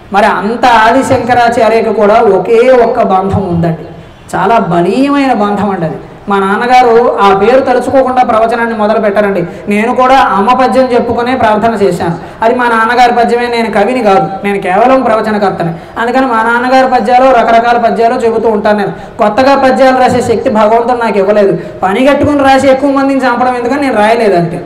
మరి అంత ఆది శంకరాచార్యకు కూడా ఒకే ఒక్క బంధం ఉందండి చాలా బలీయమైన బంధం అండి అది మా నాన్నగారు ఆ పేరు తలుచుకోకుండా ప్రవచనాన్ని మొదలు పెట్టారండి నేను కూడా అమ్మ పద్యం చెప్పుకునే ప్రార్థన చేశాను అది మా నాన్నగారి పద్యమే నేను కవిని కాదు నేను కేవలం ప్రవచనకర్తని అందుకని మా నాన్నగారి పద్యాలు రకరకాల పద్యాలు చెబుతూ ఉంటాను నేను కొత్తగా పద్యాలు రాసే శక్తి భగవంతుడు నాకు ఇవ్వలేదు పని కట్టుకుని రాసి ఎక్కువ మందిని చంపడం ఎందుకని నేను రాయలేదు అంతే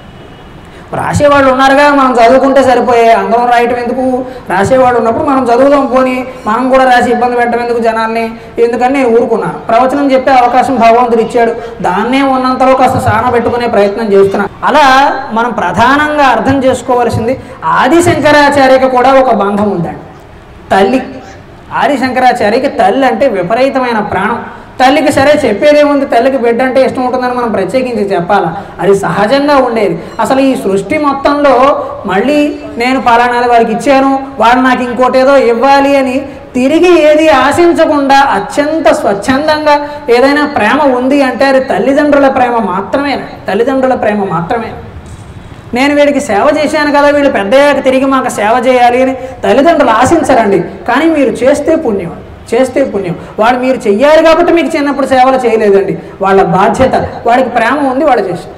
రాసేవాళ్ళు ఉన్నారుగా మనం చదువుకుంటే సరిపోయే అందరం రాయటం ఎందుకు రాసేవాళ్ళు ఉన్నప్పుడు మనం చదువుదాం పోని మనం కూడా రాసి ఇబ్బంది పెట్టడం ఎందుకు జనాల్ని ఎందుకని నేను ఊరుకున్నాను ప్రవచనం చెప్పే అవకాశం భగవంతుడు ఇచ్చాడు దాన్నే ఉన్నంతలో కాస్త సాన పెట్టుకునే ప్రయత్నం చేస్తున్నాను అలా మనం ప్రధానంగా అర్థం చేసుకోవాల్సింది ఆది శంకరాచార్యకి కూడా ఒక బంధం ఉందండి తల్లి ఆది శంకరాచార్యకి తల్లి అంటే విపరీతమైన ప్రాణం తల్లికి సరే చెప్పేదేముంది తల్లికి బిడ్డ అంటే ఇష్టం ఉంటుందని మనం ప్రత్యేకించి చెప్పాలా అది సహజంగా ఉండేది అసలు ఈ సృష్టి మొత్తంలో మళ్ళీ నేను పలానాది వాడికి ఇచ్చాను వాడు నాకు ఇంకోటి ఏదో ఇవ్వాలి అని తిరిగి ఏది ఆశించకుండా అత్యంత స్వచ్ఛందంగా ఏదైనా ప్రేమ ఉంది అంటే అది తల్లిదండ్రుల ప్రేమ మాత్రమే తల్లిదండ్రుల ప్రేమ మాత్రమే నేను వీడికి సేవ చేశాను కదా వీళ్ళు పెద్దయ్యాక తిరిగి మాకు సేవ చేయాలి అని తల్లిదండ్రులు ఆశించరండి కానీ మీరు చేస్తే పుణ్యం చేస్తే పుణ్యం వాడు మీరు చెయ్యాలి కాబట్టి మీకు చిన్నప్పుడు సేవలు చేయలేదండి వాళ్ళ బాధ్యత వాడికి ప్రేమ ఉంది వాడు చేశారు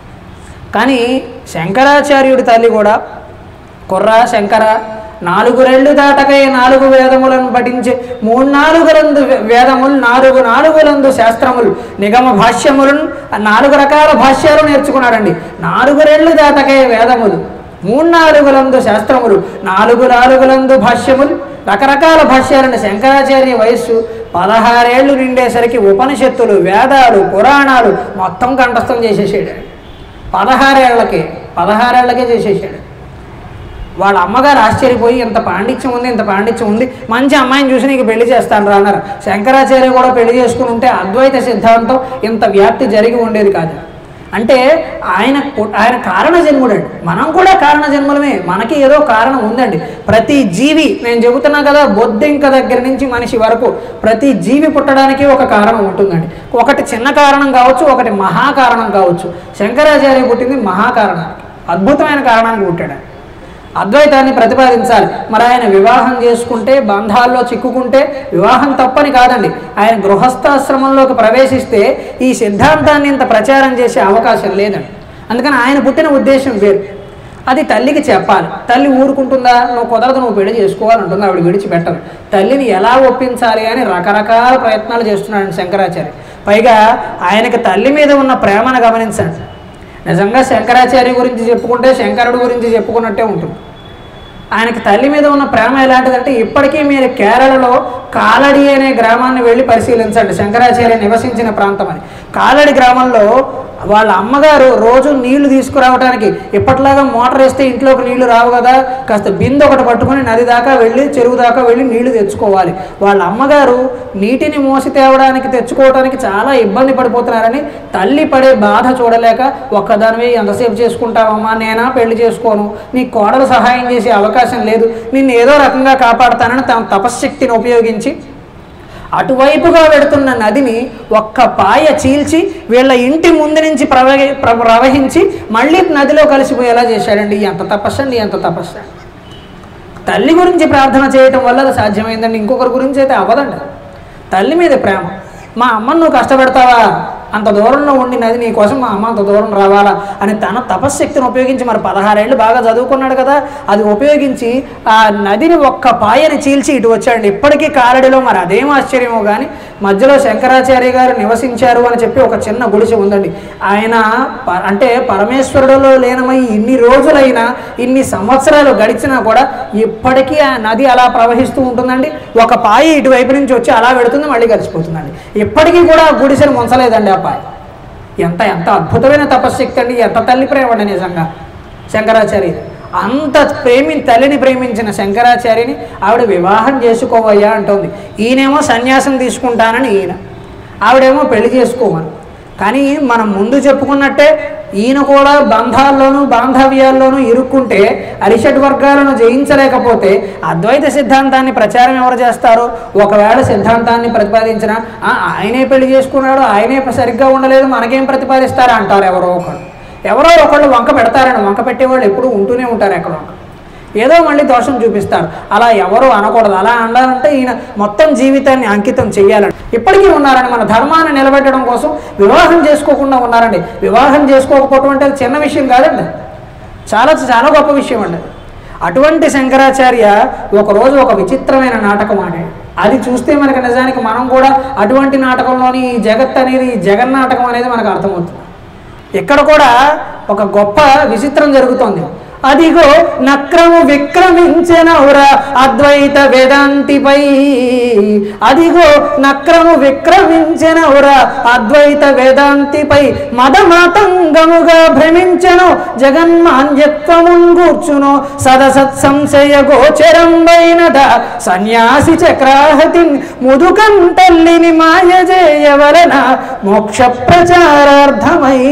కానీ శంకరాచార్యుడి తల్లి కూడా కుర్రా శంకర నాలుగు రెండు దాటకై నాలుగు వేదములను పఠించి మూడు నాలుగులందు వే- వేదములు నాలుగు నాలుగులందు శాస్త్రములు నిగమ భాష్యములను నాలుగు రకాల భాష్యాలు నేర్చుకున్నాడండి నాలుగు రెళ్ళు దాటకై వేదములు మూడు నాలుగులందు శాస్త్రములు నాలుగు నాలుగులందు భాష్యములు రకరకాల భాష్యాలను శంకరాచార్య వయస్సు పదహారేళ్లు నిండేసరికి ఉపనిషత్తులు వేదాలు పురాణాలు మొత్తం కంఠస్థం చేసేసాడు పదహారేళ్లకే పదహారేళ్లకే చేసేసాడు వాళ్ళ అమ్మగారు ఆశ్చర్యపోయి ఇంత పాండిత్యం ఉంది ఇంత పాండిత్యం ఉంది మంచి అమ్మాయిని చూసి నీకు పెళ్లి చేస్తాను రా అన్నారు శంకరాచార్య కూడా పెళ్లి చేసుకుని ఉంటే అద్వైత సిద్ధాంతం ఇంత వ్యాప్తి జరిగి ఉండేది కాదు అంటే ఆయన పు- ఆయన కారణ జన్ముడండి మనం కూడా కారణ జన్ములమే మనకి ఏదో కారణం ఉందండి ప్రతి జీవి నేను చెబుతున్నా కదా బొద్దింక దగ్గర నుంచి మనిషి వరకు ప్రతి జీవి పుట్టడానికి ఒక కారణం ఉంటుందండి ఒకటి చిన్న కారణం కావచ్చు ఒకటి మహాకారణం కావచ్చు శంకరాచార్య పుట్టింది మహాకారణానికి అద్భుతమైన కారణానికి పుట్టాడు ఆయన. అద్వైతాన్ని ప్రతిపాదించాలి మరి ఆయన వివాహం చేసుకుంటే బంధాల్లో చిక్కుకుంటే వివాహం తప్పని కాదండి ఆయన గృహస్థాశ్రమంలోకి ప్రవేశిస్తే ఈ సిద్ధాంతాన్ని ఇంత ప్రచారం చేసే అవకాశం లేదండి అందుకని ఆయన పుట్టిన ఉద్దేశం వేరు అది తల్లికి చెప్పాలి తల్లి ఊరుకుంటుందా నువ్వు కుదరదు నువ్వు పెళ్లి చేసుకోవాలంటుంది ఆవిడ విడిచిపెట్టదు తల్లిని ఎలా ఒప్పించాలి అని రకరకాల ప్రయత్నాలు చేస్తున్నాడు శంకరాచార్య పైగా ఆయనకి తల్లి మీద ఉన్న ప్రేమను గమనించండి నిజంగా శంకరాచార్య గురించి చెప్పుకుంటే శంకరుడు గురించి చెప్పుకున్నట్టే ఉంటుంది ఆయనకి తల్లి మీద ఉన్న ప్రేమ ఎలాంటిదంటే ఇప్పటికీ మీరు కేరళలో కాలడి అనే గ్రామాన్ని వెళ్ళి పరిశీలించండి శంకరాచార్య నివసించిన ప్రాంతం అని కాలడి గ్రామంలో వాళ్ళ అమ్మగారు రోజు నీళ్లు తీసుకురావడానికి ఇప్పటిలాగా మోటార్ వేస్తే ఇంట్లోకి నీళ్లు రావు కదా కాస్త బిందె ఒకటి పట్టుకొని నది దాకా వెళ్ళి చెరువు దాకా వెళ్ళి నీళ్లు తెచ్చుకోవాలి వాళ్ళ అమ్మగారు నీటిని మోసి తేవడానికి తెచ్చుకోవడానికి చాలా ఇబ్బంది పడిపోతున్నారని తల్లి పడే బాధ చూడలేక ఒక్కదానివే ఎంతసేపు చేసుకుంటావమ్మా నేనా పెళ్లి చేసుకోను నీ కోడలు సహాయం చేసే అవకాశం లేదు నిన్ను ఏదో రకంగా కాపాడుతానని తన తపశ్శక్తిని ఉపయోగించి అటువైపుగా వెడుతున్న నదిని ఒక్క పాయ చీల్చి వీళ్ళ ఇంటి ముందు నుంచి ప్రవహి ప్ర- ప్రవహించి మళ్ళీ నదిలో కలిసిపోయేలా చేశాడండి ఎంత తపస్సండి ఎంత తపస్సు తల్లి గురించి ప్రార్థన చేయటం వల్ల అది సాధ్యమైందండి ఇంకొకరి గురించి అయితే అవ్వదండి తల్లి మీద ప్రేమ మా అమ్మను నువ్వు కష్టపెడతావా అంత దూరంలో ఉండి నది నీ కోసం మా అమ్మ అంత దూరం రావాలా అని తన తపశ్శక్తిని ఉపయోగించి మరి పదహారేళ్ళు బాగా చదువుకున్నాడు కదా అది ఉపయోగించి ఆ నదిని ఒక్క పాయని చీల్చి ఇటు వచ్చాడండి ఇప్పటికీ కాలడిలో మరి అదేం ఆశ్చర్యమో కానీ మధ్యలో శంకరాచార్య గారు నివసించారు అని చెప్పి ఒక చిన్న గుడిసె ఉందండి ఆయన ప- అంటే పరమేశ్వరుడులో లేనమై ఇన్ని రోజులైనా ఇన్ని సంవత్సరాలు గడిచినా కూడా ఇప్పటికీ ఆ నది అలా ప్రవహిస్తూ ఉంటుందండి ఒక పాయ ఇటువైపు నుంచి వచ్చి అలా వెడుతుంది మళ్ళీ కలిసిపోతుందండి ఇప్పటికీ కూడా ఆ గుడిసెను ముంచలేదండి ఆ పాయ ఎంత ఎంత అద్భుతమైన తపశ్శక్తి అండి ఎంత తల్లి ప్రేమ అండి నిజంగా శంకరాచార్య అంత ప్రేమి తల్లిని ప్రేమించిన శంకరాచార్యని ఆవిడ వివాహం చేసుకోవయ్యా అంటుంది ఈయనేమో సన్యాసం తీసుకుంటానని ఈయన ఆవిడేమో పెళ్లి చేసుకోమని కానీ మనం ముందు చెప్పుకున్నట్టే ఈయన కూడా బంధాల్లోనూ బాంధవ్యాల్లోనూ ఇరుక్కుంటే అరిషడ్ వర్గాలను జయించలేకపోతే అద్వైత సిద్ధాంతాన్ని ప్రచారం ఎవరు చేస్తారో ఒకవేళ సిద్ధాంతాన్ని ప్రతిపాదించిన "ఆ, ఆయనే పెళ్లి చేసుకున్నాడు ఆయనే సరిగ్గా ఉండలేదు మనకేం ప్రతిపాదిస్తారా అంటారు ఎవరో ఒకరు ఎవరో ఒకళ్ళు వంక పెడతారని వంక పెట్టేవాళ్ళు ఎప్పుడూ ఉంటూనే ఉంటారు ఎక్కడ వంక ఏదో మళ్ళీ దోషం చూపిస్తారు అలా ఎవరు అనకూడదు అలా అనాలంటే ఈయన మొత్తం జీవితాన్ని అంకితం చేయాలని ఇప్పటికీ ఉన్నారండి మన ధర్మాన్ని నిలబెట్టడం కోసం వివాహం చేసుకోకుండా ఉన్నారండి వివాహం చేసుకోకపోవటం అంటే అది చిన్న విషయం కాదండి చాలా చాలా గొప్ప విషయం అండి అటువంటి శంకరాచార్య ఒకరోజు ఒక విచిత్రమైన నాటకం ఆడాడు అది చూస్తే మనకి నిజానికి మనం కూడా అటువంటి నాటకంలోని ఈ జగత్ అనేది ఈ జగన్నాటకం అనేది మనకు అర్థమవుతుంది ఇక్కడ కూడా ఒక గొప్ప విచిత్రం జరుగుతోంది అదిగో నక్రము విక్రమించెనవురా అద్వైత వేదాంతిపై అదిగో నక్రము విక్రమించెనవురా అద్వైత వేదాంతిపై మదమాతంగముగా భ్రమించెను జగన్మాన్యత్వమున్ కూర్చును సదసత్ సంశయ గోచరంబైనద సన్యాసి చక్రాహతిన్ ముదుకం తల్లిని మాయ చేయవలన మోక్ష ప్రచారార్థమై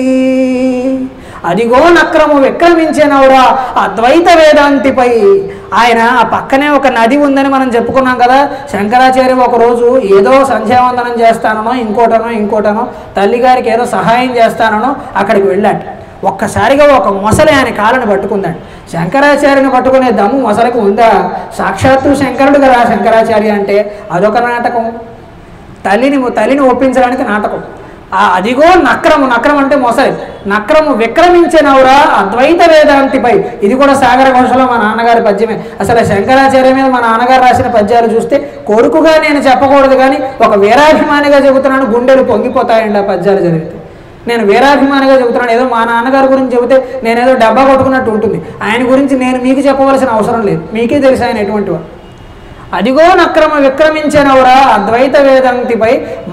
అదిగో నక్రము విక్రమించినవురా అద్వైత వేదాంతిపై ఆయన ఆ పక్కనే ఒక నది ఉందని మనం చెప్పుకున్నాం కదా శంకరాచార్య ఒకరోజు ఏదో సంధ్యావందనం చేస్తానో ఇంకోటనో ఇంకోటనో తల్లిగారికి ఏదో సహాయం చేస్తానో అక్కడికి వెళ్ళాడు ఒక్కసారిగా ఒక మొసలి ఆయన కాళ్ళని పట్టుకుందండి శంకరాచార్యని పట్టుకునే దమ్ము మొసలికి ఉందా సాక్షాత్తు శంకరుడు కదా శంకరాచార్య అంటే అదొక నాటకం తల్లిని తల్లిని ఒప్పించడానికి నాటకం ఆ అదిగో నక్రము నక్రం అంటే మొసలి నక్రము విక్రమించినవురా అద్వైత వేదాంతిపై ఇది కూడా సాగర ఘోషలో మా నాన్నగారి పద్యమే అసలు శంకరాచార్య మీద మా నాన్నగారు రాసిన పద్యాలు చూస్తే కొడుకుగా నేను చెప్పకూడదు కానీ ఒక వీరాభిమానిగా చెబుతున్నాను గుండెలు పొంగిపోతాయండి ఆ పద్యాలు చదివితే నేను వీరాభిమానిగా చెబుతున్నాను ఏదో మా నాన్నగారి గురించి చెబితే నేనేదో డబ్బా కొట్టుకున్నట్టు ఉంటుంది ఆయన గురించి నేను మీకు చెప్పవలసిన అవసరం లేదు మీకే తెలుసు ఆయన ఎటువంటి వాడు అదిగో నక్రమ విక్రమించెనవురా అద్వైత వేదాంతిపై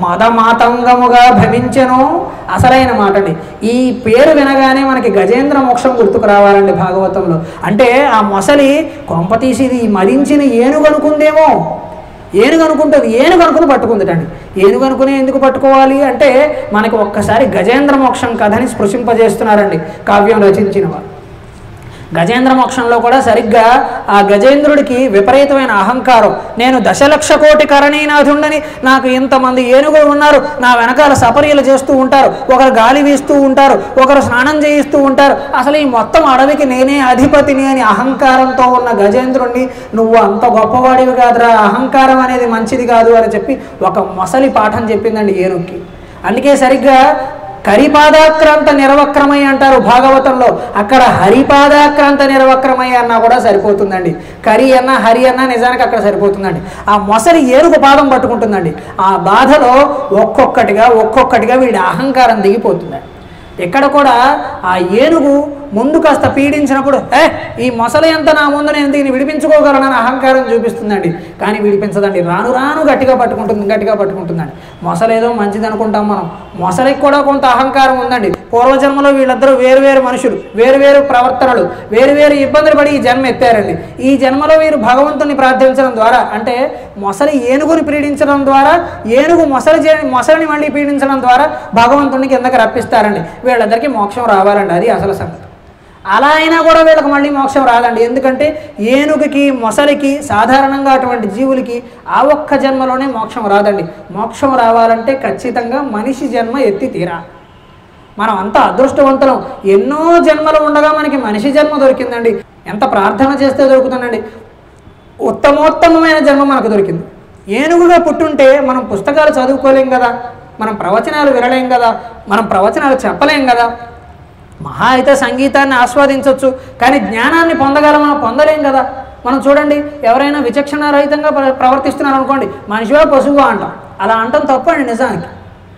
మదమాతంగముగా భ్రమించెను అసలైన మాటని ఈ పేరు వినగానే మనకి గజేంద్ర మోక్షం గుర్తుకు రావాలండి భాగవతంలో అంటే ఆ మొసలి కొంపతీసి ఇది మదించిన ఏనుగు అనుకుందేమో ఏనుగు అనుకుంటుంది ఏనుగు అనుకుని పట్టుకుందిటండి ఏనుగు అనుకుని ఎందుకు పట్టుకోవాలి అంటే మనకి ఒక్కసారి గజేంద్ర మోక్షం కథని స్పృశింపజేస్తున్నారండి కావ్యం రచించిన వారు గజేంద్ర మోక్షంలో కూడా సరిగ్గా ఆ గజేంద్రుడికి విపరీతమైన అహంకారం నేను దశలక్ష కోటి కరణీనాథుండని నాకు ఇంతమంది ఏనుగులు ఉన్నారు నా వెనకాల సపర్యలు చేస్తూ ఉంటారు ఒకరు గాలి వీస్తూ ఉంటారు ఒకరు స్నానం చేయిస్తూ ఉంటారు అసలు ఈ మొత్తం అడవికి నేనే అధిపతిని అని అహంకారంతో ఉన్న గజేంద్రుణ్ణి నువ్వు అంత గొప్పవాడివి కాదురా అహంకారం అనేది మంచిది కాదు అని చెప్పి ఒక మొసలి పాఠం చెప్పిందండి ఏనుగుకి అందుకే సరిగ్గా కరిపాదాక్రాంత నిరవక్రమై అంటారు భాగవతంలో అక్కడ హరిపాదాక్రాంత నిరవక్రమై అన్నా కూడా సరిపోతుందండి కరి అన్న హరి అన్న నిజానికి అక్కడ సరిపోతుందండి ఆ మొసలి ఏనుగు పాదం పట్టుకుంటుందండి ఆ బాధలో ఒక్కొక్కటిగా ఒక్కొక్కటిగా వీడి అహంకారం దిగిపోతుందండి ఇక్కడ కూడా ఆ ఏనుగు ముందు కాస్త పీడించినప్పుడు ఏ ఈ మొసలి ఎంత నా ముందు నేను దీన్ని విడిపించుకోగలనని అహంకారం చూపిస్తుందండి కానీ విడిపించదండి రాను రాను గట్టిగా పట్టుకుంటుంది గట్టిగా పట్టుకుంటుందండి మొసలేదో మంచిది అనుకుంటాం మనం మొసలికి కూడా కొంత అహంకారం ఉందండి పూర్వజన్మలో వీళ్ళిద్దరూ వేరు వేరు మనుషులు వేరు వేరు ప్రవర్తనలు వేరు వేరు ఇబ్బందులు పడి ఈ జన్మ ఎత్తారండి ఈ జన్మలో వీరు భగవంతుని ప్రార్థించడం ద్వారా అంటే మొసలి ఏనుగుని పీడించడం ద్వారా ఏనుగు మొసలి చే మొసలిని మళ్ళీ పీడించడం ద్వారా భగవంతుని కిందకి రప్పిస్తారండి వీళ్ళిద్దరికి మోక్షం రావాలండి అది అసలు సంగతి అలా అయినా కూడా వీళ్ళకి మళ్ళీ మోక్షం రాదండి ఎందుకంటే ఏనుగుకి మొసలికి సాధారణంగా అటువంటి జీవులకి ఆ ఒక్క జన్మలోనే మోక్షం రాదండి మోక్షం రావాలంటే ఖచ్చితంగా మనిషి జన్మ ఎత్తి తీరా మనం అంత అదృష్టవంతులం ఎన్నో జన్మలు ఉండగా మనకి మనిషి జన్మ దొరికిందండి ఎంత ప్రార్థన చేస్తే దొరుకుతుందండి ఉత్తమోత్తమమైన జన్మ మనకు దొరికింది ఏనుగుగా పుట్టుంటే మనం పుస్తకాలు చదువుకోలేం కదా మనం ప్రవచనాలు వినలేం కదా మనం ప్రవచనాలు చెప్పలేం కదా మహా అయితే సంగీతాన్ని ఆస్వాదించవచ్చు కానీ జ్ఞానాన్ని పొందగలమా పొందలేం కదా మనం చూడండి ఎవరైనా విచక్షణ రహితంగా ప్ర- ప్రవర్తిస్తున్నారు అనుకోండి మనిషివా పశువుగా అంటాం అలా అంటాం తప్పండి నిజానికి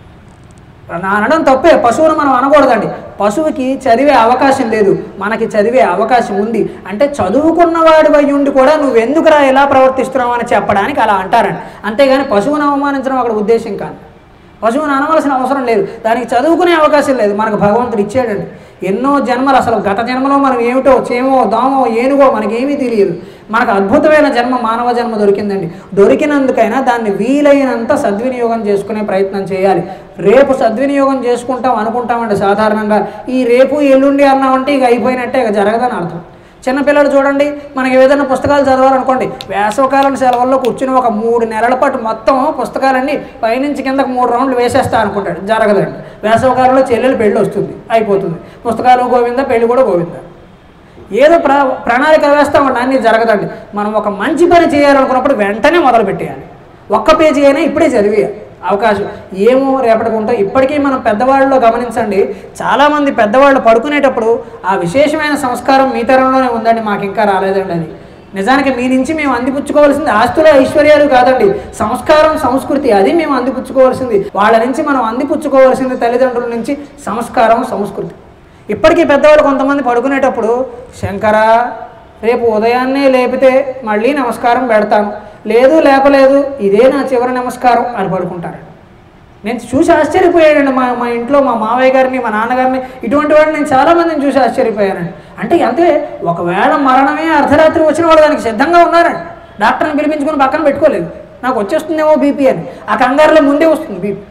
నా అనడం తప్పే పశువును మనం అనకూడదండి పశువుకి చదివే అవకాశం లేదు మనకి చదివే అవకాశం ఉంది అంటే చదువుకున్న వాడివై ఉండి కూడా నువ్వు ఎందుకురా ఎలా ప్రవర్తిస్తున్నావు అని చెప్పడానికి అలా అంటారండి అంతేగాని పశువును అవమానించడం అక్కడ ఉద్దేశం కాదు పశువుని అనవలసిన అవసరం లేదు దానికి చదువుకునే అవకాశం లేదు మనకు భగవంతుడు ఇచ్చాడండి ఎన్నో జన్మలు అసలు గత జన్మలో మనం ఏమిటో చేమో దామో ఏనుగో మనకేమీ తెలియదు మనకు అద్భుతమైన జన్మ మానవ జన్మ దొరికిందండి దొరికినందుకైనా దాన్ని వీలైనంత సద్వినియోగం చేసుకునే ప్రయత్నం చేయాలి రేపు సద్వినియోగం చేసుకుంటాం అనుకుంటామండి సాధారణంగా ఈ రేపు ఎల్లుండి అన్నామంటే ఇక అయిపోయినట్టే ఇక జరగదని అర్థం చిన్నపిల్లలు చూడండి మనకి ఏదైనా పుస్తకాలు చదవాలనుకోండి వేసవకాలం సెలవుల్లో కూర్చుని ఒక మూడు నెలల పాటు మొత్తం పుస్తకాలన్నీ పైనుంచి కిందకు మూడు రౌండ్లు వేసేస్తా అనుకుంటాడు జరగదండి వేసవకాలంలో చెల్లెలు పెళ్ళి వస్తుంది అయిపోతుంది పుస్తకాలు గోవింద పెళ్ళి కూడా గోవింద ఏదో ప్ర ప్రణాళిక వేస్తామండి అన్నీ జరగదండి మనం ఒక మంచి పని చేయాలనుకున్నప్పుడు వెంటనే మొదలు పెట్టేయాలి ఒక్క పేజీ అయినా ఇప్పుడే చదివేయాలి అవకాశం ఏమో రేపటికి ఉంటాం ఇప్పటికీ మనం పెద్దవాళ్ళలో గమనించండి చాలామంది పెద్దవాళ్ళు పడుకునేటప్పుడు ఆ విశేషమైన సంస్కారం మీ తరంలోనే ఉందండి మాకు ఇంకా రాలేదండి అది నిజానికి మీ నుంచి మేము అందిపుచ్చుకోవాల్సింది ఆస్తుల ఐశ్వర్యాలు కాదండి సంస్కారం సంస్కృతి అది మేము అందిపుచ్చుకోవాల్సింది వాళ్ళ నుంచి మనం అందిపుచ్చుకోవాల్సింది తల్లిదండ్రుల నుంచి సంస్కారం సంస్కృతి ఇప్పటికీ పెద్దవాళ్ళు కొంతమంది పడుకునేటప్పుడు శంకర రేపు ఉదయాన్నే లేపితే మళ్ళీ నమస్కారం పెడతాను లేదు లేపలేదు ఇదే నా చివరి నమస్కారం అని పడుకుంటారండి నేను చూసి ఆశ్చర్యపోయాడండి మా మా ఇంట్లో మా మావయ్య గారిని మా నాన్నగారిని ఇటువంటి వాడిని నేను చాలామందిని చూసి ఆశ్చర్యపోయానండి అంటే అంతే ఒకవేళ మరణమే అర్ధరాత్రి వచ్చిన వాళ్ళు దానికి సిద్ధంగా ఉన్నారండి డాక్టర్ని పిలిపించుకొని పక్కన పెట్టుకోలేదు నాకు వచ్చేస్తుందేమో బీపీ అని ఆ కంగారులో ముందే వస్తుంది బీపీ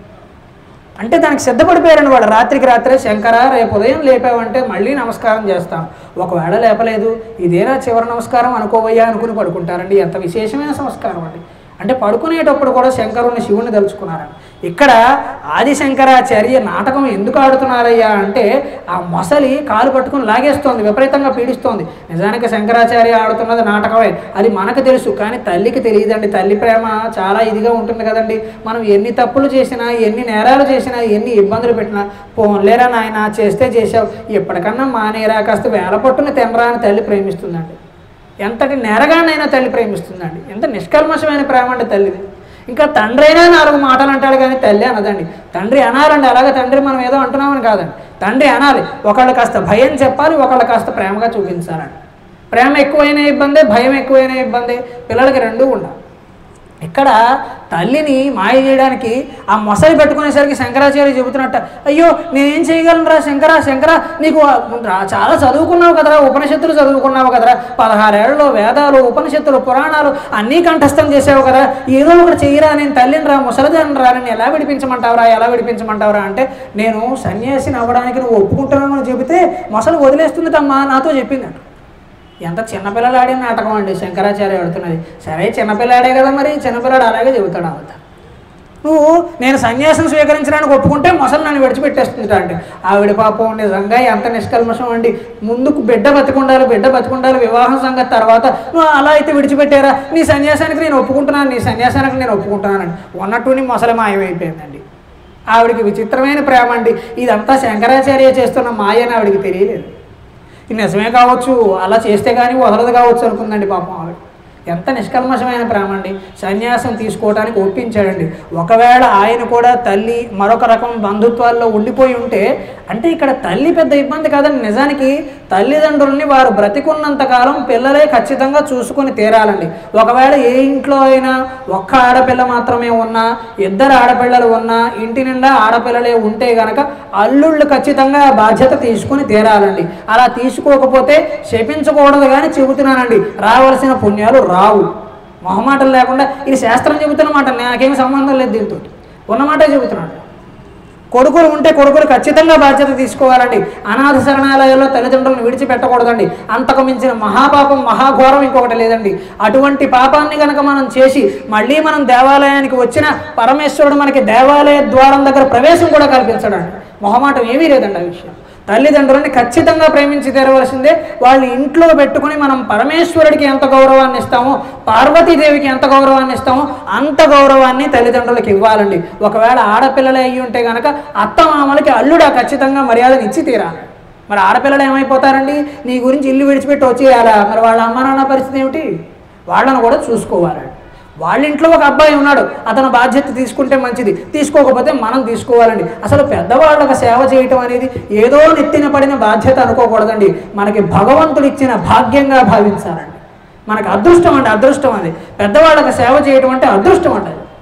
అంటే దానికి సిద్ధపడిపోయారండి వాడు రాత్రికి రాత్రే శంకర రేపు ఉదయం లేపావంటే మళ్ళీ నమస్కారం చేస్తాం ఒకవేళ లేపలేదు ఇదేనా చివరి నమస్కారం అనుకోవయ్యా అనుకుని పడుకుంటారండి ఎంత విశేషమైన సంస్కారం అండి అంటే పడుకునేటప్పుడు కూడా శంకరుని శివుని తలుచుకున్నారండి ఇక్కడ ఆదిశంకరాచార్య నాటకం ఎందుకు ఆడుతున్నారయ్యా అంటే ఆ మొసలి కాలు పట్టుకుని లాగేస్తోంది విపరీతంగా పీడిస్తోంది నిజానికి శంకరాచార్య ఆడుతున్నది నాటకమే అది మనకు తెలుసు కానీ తల్లికి తెలియదండి తల్లి ప్రేమ చాలా ఇదిగా ఉంటుంది కదండి మనం ఎన్ని తప్పులు చేసినా ఎన్ని నేరాలు చేసినా ఎన్ని ఇబ్బందులు పెట్టినా పోన్లేరా నాయన చేస్తే చేసావు ఎప్పటికన్నా మానేరా కాస్త వేల పట్టున తినరా అని తల్లి ప్రేమిస్తుందండి ఎంతటి నెరగానైనా తల్లి ప్రేమిస్తుందండి ఎంత నిష్కల్మషమైన ప్రేమ అండి తల్లిది ఇంకా తండ్రి అయినా నాలుగు మాటలు అంటాడు కానీ తల్లి అనదండి తండ్రి అనాలండి అలాగే తండ్రి మనం ఏదో అంటున్నామని కాదండి తండ్రి అనాలి ఒకళ్ళు కాస్త భయం చెప్పాలి ఒకళ్ళు కాస్త ప్రేమగా చూపించాలండి ప్రేమ ఎక్కువైన ఇబ్బందే భయం ఎక్కువైన ఇబ్బంది పిల్లలకి రెండూ ఉండాలి ఇక్కడ తల్లిని మాయ చేయడానికి ఆ మొసలి పెట్టుకునేసరికి శంకరాచార్య చెబుతున్నట్ట అయ్యో నేనేం చేయగలను రా శంకర శంకర నీకు ఆ- రా- చాలా చదువుకున్నావు కదరా ఉపనిషత్తులు చదువుకున్నావు కదరా పదహారేళ్లలో వేదాలు ఉపనిషత్తులు పురాణాలు అన్నీ కంఠస్థం చేసావు కదా ఏదో ఒకటి చెయ్యరా నేను తల్లిని రా ముసలిదాన్ని రా నేను ఎలా విడిపించమంటావురా ఎలా విడిపించమంటావురా అంటే నేను సన్యాసిని అవ్వడానికి నువ్వు ఒప్పుకుంటున్నావు చెబితే మొసలు వదిలేస్తుందిటమ్మా నాతో చెప్పిందంట ఎంత చిన్నపిల్లలు ఆడిన నాటకం అండి శంకరాచార్య ఆడుతున్నది సరే చిన్నపిల్లాడే కదా మరి చిన్నపిల్లాడు అలాగే చెబుతాడు అంత నువ్వు నేను సన్యాసం స్వీకరించడానికి ఒప్పుకుంటే మొసలు నన్ను విడిచిపెట్టేస్తుంటా అంటే ఆవిడ పాపం నిజంగా ఎంత నిష్కల్మషం అండి ముందుకు బిడ్డ బతికుండాలి బిడ్డ బతికుండాలి వివాహం సంగతి తర్వాత నువ్వు అలా అయితే విడిచిపెట్టారా నీ సన్యాసానికి నేను ఒప్పుకుంటున్నాను నీ సన్యాసానికి నేను ఒప్పుకుంటున్నానండి ఉన్నట్టుండి మొసలి మాయమైపోయిందండి ఆవిడికి విచిత్రమైన ప్రేమ అండి ఇదంతా శంకరాచార్య చేస్తున్న మాయ అని ఆవిడికి తెలియలేదు ఇది నిజమే కావచ్చు అలా చేస్తే కానీ వదలదు కావచ్చు అనుకుందండి పాపం ఆవిడ ఎంత నిష్కల్మషమైన ప్రేమ అండి సన్యాసం తీసుకోవడానికి ఒప్పించాడండి ఒకవేళ ఆయన కూడా తల్లి మరొక రకం బంధుత్వాల్లో ఉండిపోయి ఉంటే అంటే ఇక్కడ తల్లి పెద్ద ఇబ్బంది కాదండి నిజానికి తల్లిదండ్రుల్ని వారు బ్రతికున్నంత కాలం పిల్లలే ఖచ్చితంగా చూసుకొని తీరాలండి ఒకవేళ ఏ ఇంట్లో అయినా ఒక్క ఆడపిల్ల మాత్రమే ఉన్నా ఇద్దరు ఆడపిల్లలు ఉన్నా ఇంటి నిండా ఆడపిల్లలే ఉంటే గనక అల్లుళ్ళు ఖచ్చితంగా ఆ బాధ్యత తీసుకుని తీరాలండి అలా తీసుకోకపోతే శపించకూడదు కానీ చెబుతున్నానండి రావాల్సిన పుణ్యాలు రావు మొహమాటలు లేకుండా ఇది శాస్త్రం చెబుతున్నమాట నాకేం సంబంధం లేదు దీంతో ఉన్నమాటే చెబుతున్నాడు కొడుకులు ఉంటే కొడుకులు ఖచ్చితంగా బాధ్యత తీసుకోవాలండి అనాథ శరణాలయాల్లో తల్లిదండ్రులను విడిచిపెట్టకూడదండి అంతకు మించిన మహాపాపం మహాఘోరం ఇంకొకటి లేదండి అటువంటి పాపాన్ని కనుక మనం చేసి మళ్ళీ మనం దేవాలయానికి వచ్చిన పరమేశ్వరుడు మనకి దేవాలయ ద్వారం దగ్గర ప్రవేశం కూడా కల్పించడండి మొహమాటం ఏమీ లేదండి ఆ విషయం తల్లిదండ్రులని ఖచ్చితంగా ప్రేమించి తెరవలసిందే వాళ్ళని ఇంట్లో పెట్టుకుని మనం పరమేశ్వరుడికి ఎంత గౌరవాన్ని ఇస్తామో పార్వతీదేవికి ఎంత గౌరవాన్ని ఇస్తామో అంత గౌరవాన్ని తల్లిదండ్రులకు ఇవ్వాలండి ఒకవేళ ఆడపిల్లలే అయ్యి ఉంటే కనుక అత్తమామలకి అల్లుడా ఖచ్చితంగా మర్యాదను ఇచ్చి తీరాలి మరి ఆడపిల్లలు ఏమైపోతారండి నీ గురించి ఇల్లు విడిచిపెట్టి వచ్చేయాలా మరి వాళ్ళ అమ్మ నాన్న పరిస్థితి ఏమిటి వాళ్ళను కూడా చూసుకోవాలండి వాళ్ళ ఇంట్లో ఒక అబ్బాయి ఉన్నాడు అతను బాధ్యత తీసుకుంటే మంచిది తీసుకోకపోతే మనం తీసుకోవాలండి అసలు పెద్దవాళ్ళకు సేవ చేయటం అనేది ఏదో నెత్తిన పడిన బాధ్యత అనుకోకూడదండి మనకి భగవంతుడు ఇచ్చిన భాగ్యంగా భావించాలండి మనకి అదృష్టం అండి అదృష్టం అది పెద్దవాళ్ళకి సేవ చేయటం అంటే అదృష్టం అండి అది.